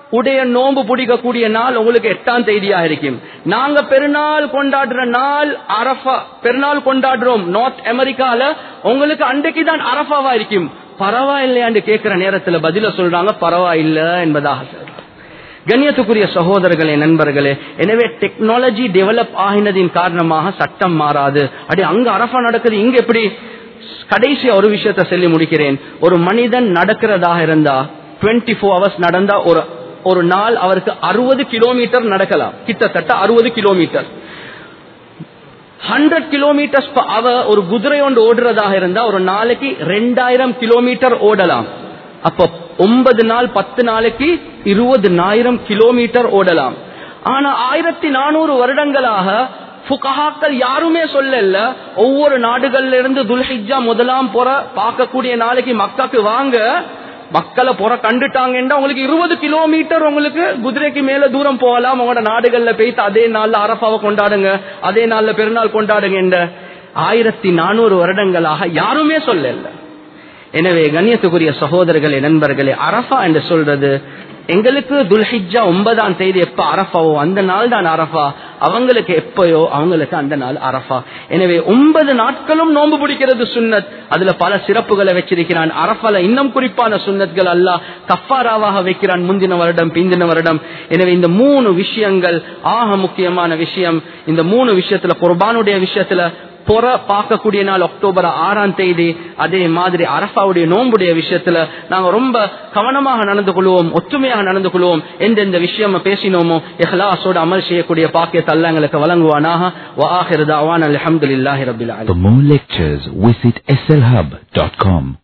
உடைய நோன்பு பிடிக்கக்கூடிய நாள் உங்களுக்கு எட்டாம் தேதியாக இருக்கும் நாங்க பெருநாள் கொண்டாடுற நாள் அரஃபா பெருநாள் கொண்டாடுறோம் நார்த் அமெரிக்கால உங்களுக்கு அன்றைக்கு தான் அரஃபாவா இருக்கும் பரவாயில்லையான்னு கேட்கிற நேரத்துல பதில சொல்றாங்க பரவாயில்ல என்பதாக சொல்றாங்க. கண்ணியத்துக்குரிய சகோதரர்களே நண்பர்களே எனவே டெக்னாலஜி டெவலப் ஆகினதின் காரணமாக சட்டம் மாறாது அடி அங்க அரஃபா நடக்குது இங்க எப்படி கடைசி ஒரு விஷயத்தை சொல்லி முடிக்கிறேன் ஒரு மனிதன் நடக்கிறதாக இருந்தா 24 ஃபோர் ஹவர்ஸ் நடந்தா ஒரு ஒரு நாள் அவருக்கு அறுபது கிலோமீட்டர் நடக்கலாம் கிட்டத்தட்ட அறுபது கிலோமீட்டர் ஹண்ட்ரட் கிலோமீட்டர்ஸ் அவர் ஒரு குதிரை ஒன்று ஓடுறதாக இருந்தா ஒரு நாளைக்கு ரெண்டாயிரம் கிலோமீட்டர் ஓடலாம் அப்போ ஒன்பது நாள் பத்து நாளைக்கு இருபதுனாயிரம் கிலோமீட்டர் ஓடலாம் ஆனா ஆயிரத்தி நானூறு வருடங்களாக ஃபுகஹாக்கள் யாருமே சொல்லல ஒவ்வொரு நாடுகள்ல இருந்து துல்ஹிஜா முதலாம் புற பார்க்கக்கூடிய நாளைக்கு மக்காக்கு வாங்க மக்களை புற கண்டுட்டாங்கன்னா உங்களுக்கு இருபது கிலோமீட்டர் உங்களுக்கு குதிரைக்கு மேல தூரம் போகலாம் உங்களோட நாடுகள்ல போயிட்டு அதே நாள்ல அரபாவை கொண்டாடுங்க அதே நாள்ல பெருநாள் கொண்டாடுங்க என்ற ஆயிரத்தி நானூறு வருடங்களாக யாருமே சொல்லல எனவே கண்ணியத்துக்குரிய சகோதரர்களே நண்பர்களே அரஃபா என்று சொல்றது எங்களுக்கு துல்ஹிஜா ஒன்பதாம் தேதி எப்ப அரஃபாவோ அந்த நாள் தான் அரஃபா அவங்களுக்கு எப்பயோ அவங்களுக்கு அந்த நாள் அரஃபா எனவே ஒன்பது நாட்களும் நோன்பு பிடிக்கிறது சுன்னத் அதுல பல சிறப்புகளை வச்சிருக்கிறான் அரஃபால இன்னும் குறிப்பான சுன்னத்கள் அல்ல கஃபாராவாக வைக்கிறான் முந்தின வருடம் பிந்தின வருடம் எனவே இந்த மூணு விஷயங்கள் ஆக முக்கியமான விஷயம் இந்த மூணு விஷயத்துல குர்பானுடைய விஷயத்துல பொற பார்க்கக்கூடிய நாள் அக்டோபர் ஆறாம் தேதி அதே மாதிரி அரபாவுடைய நோன்புடைய விஷயத்துல நாங்க ரொம்ப கவனமாக நடந்து கொள்வோம் ஒற்றுமையாக நடந்து கொள்வோம் எந்தெந்த விஷயம் பேசினோமோ இஹ்லாஸோட அமல் செய்யக்கூடிய பாக்கியத்தை அல்ல எங்களுக்கு வழங்குவானாக வாஹிர் தாவான் அல்ஹம்துலில்லாஹி ரபில் For more lectures, visit slhub.com.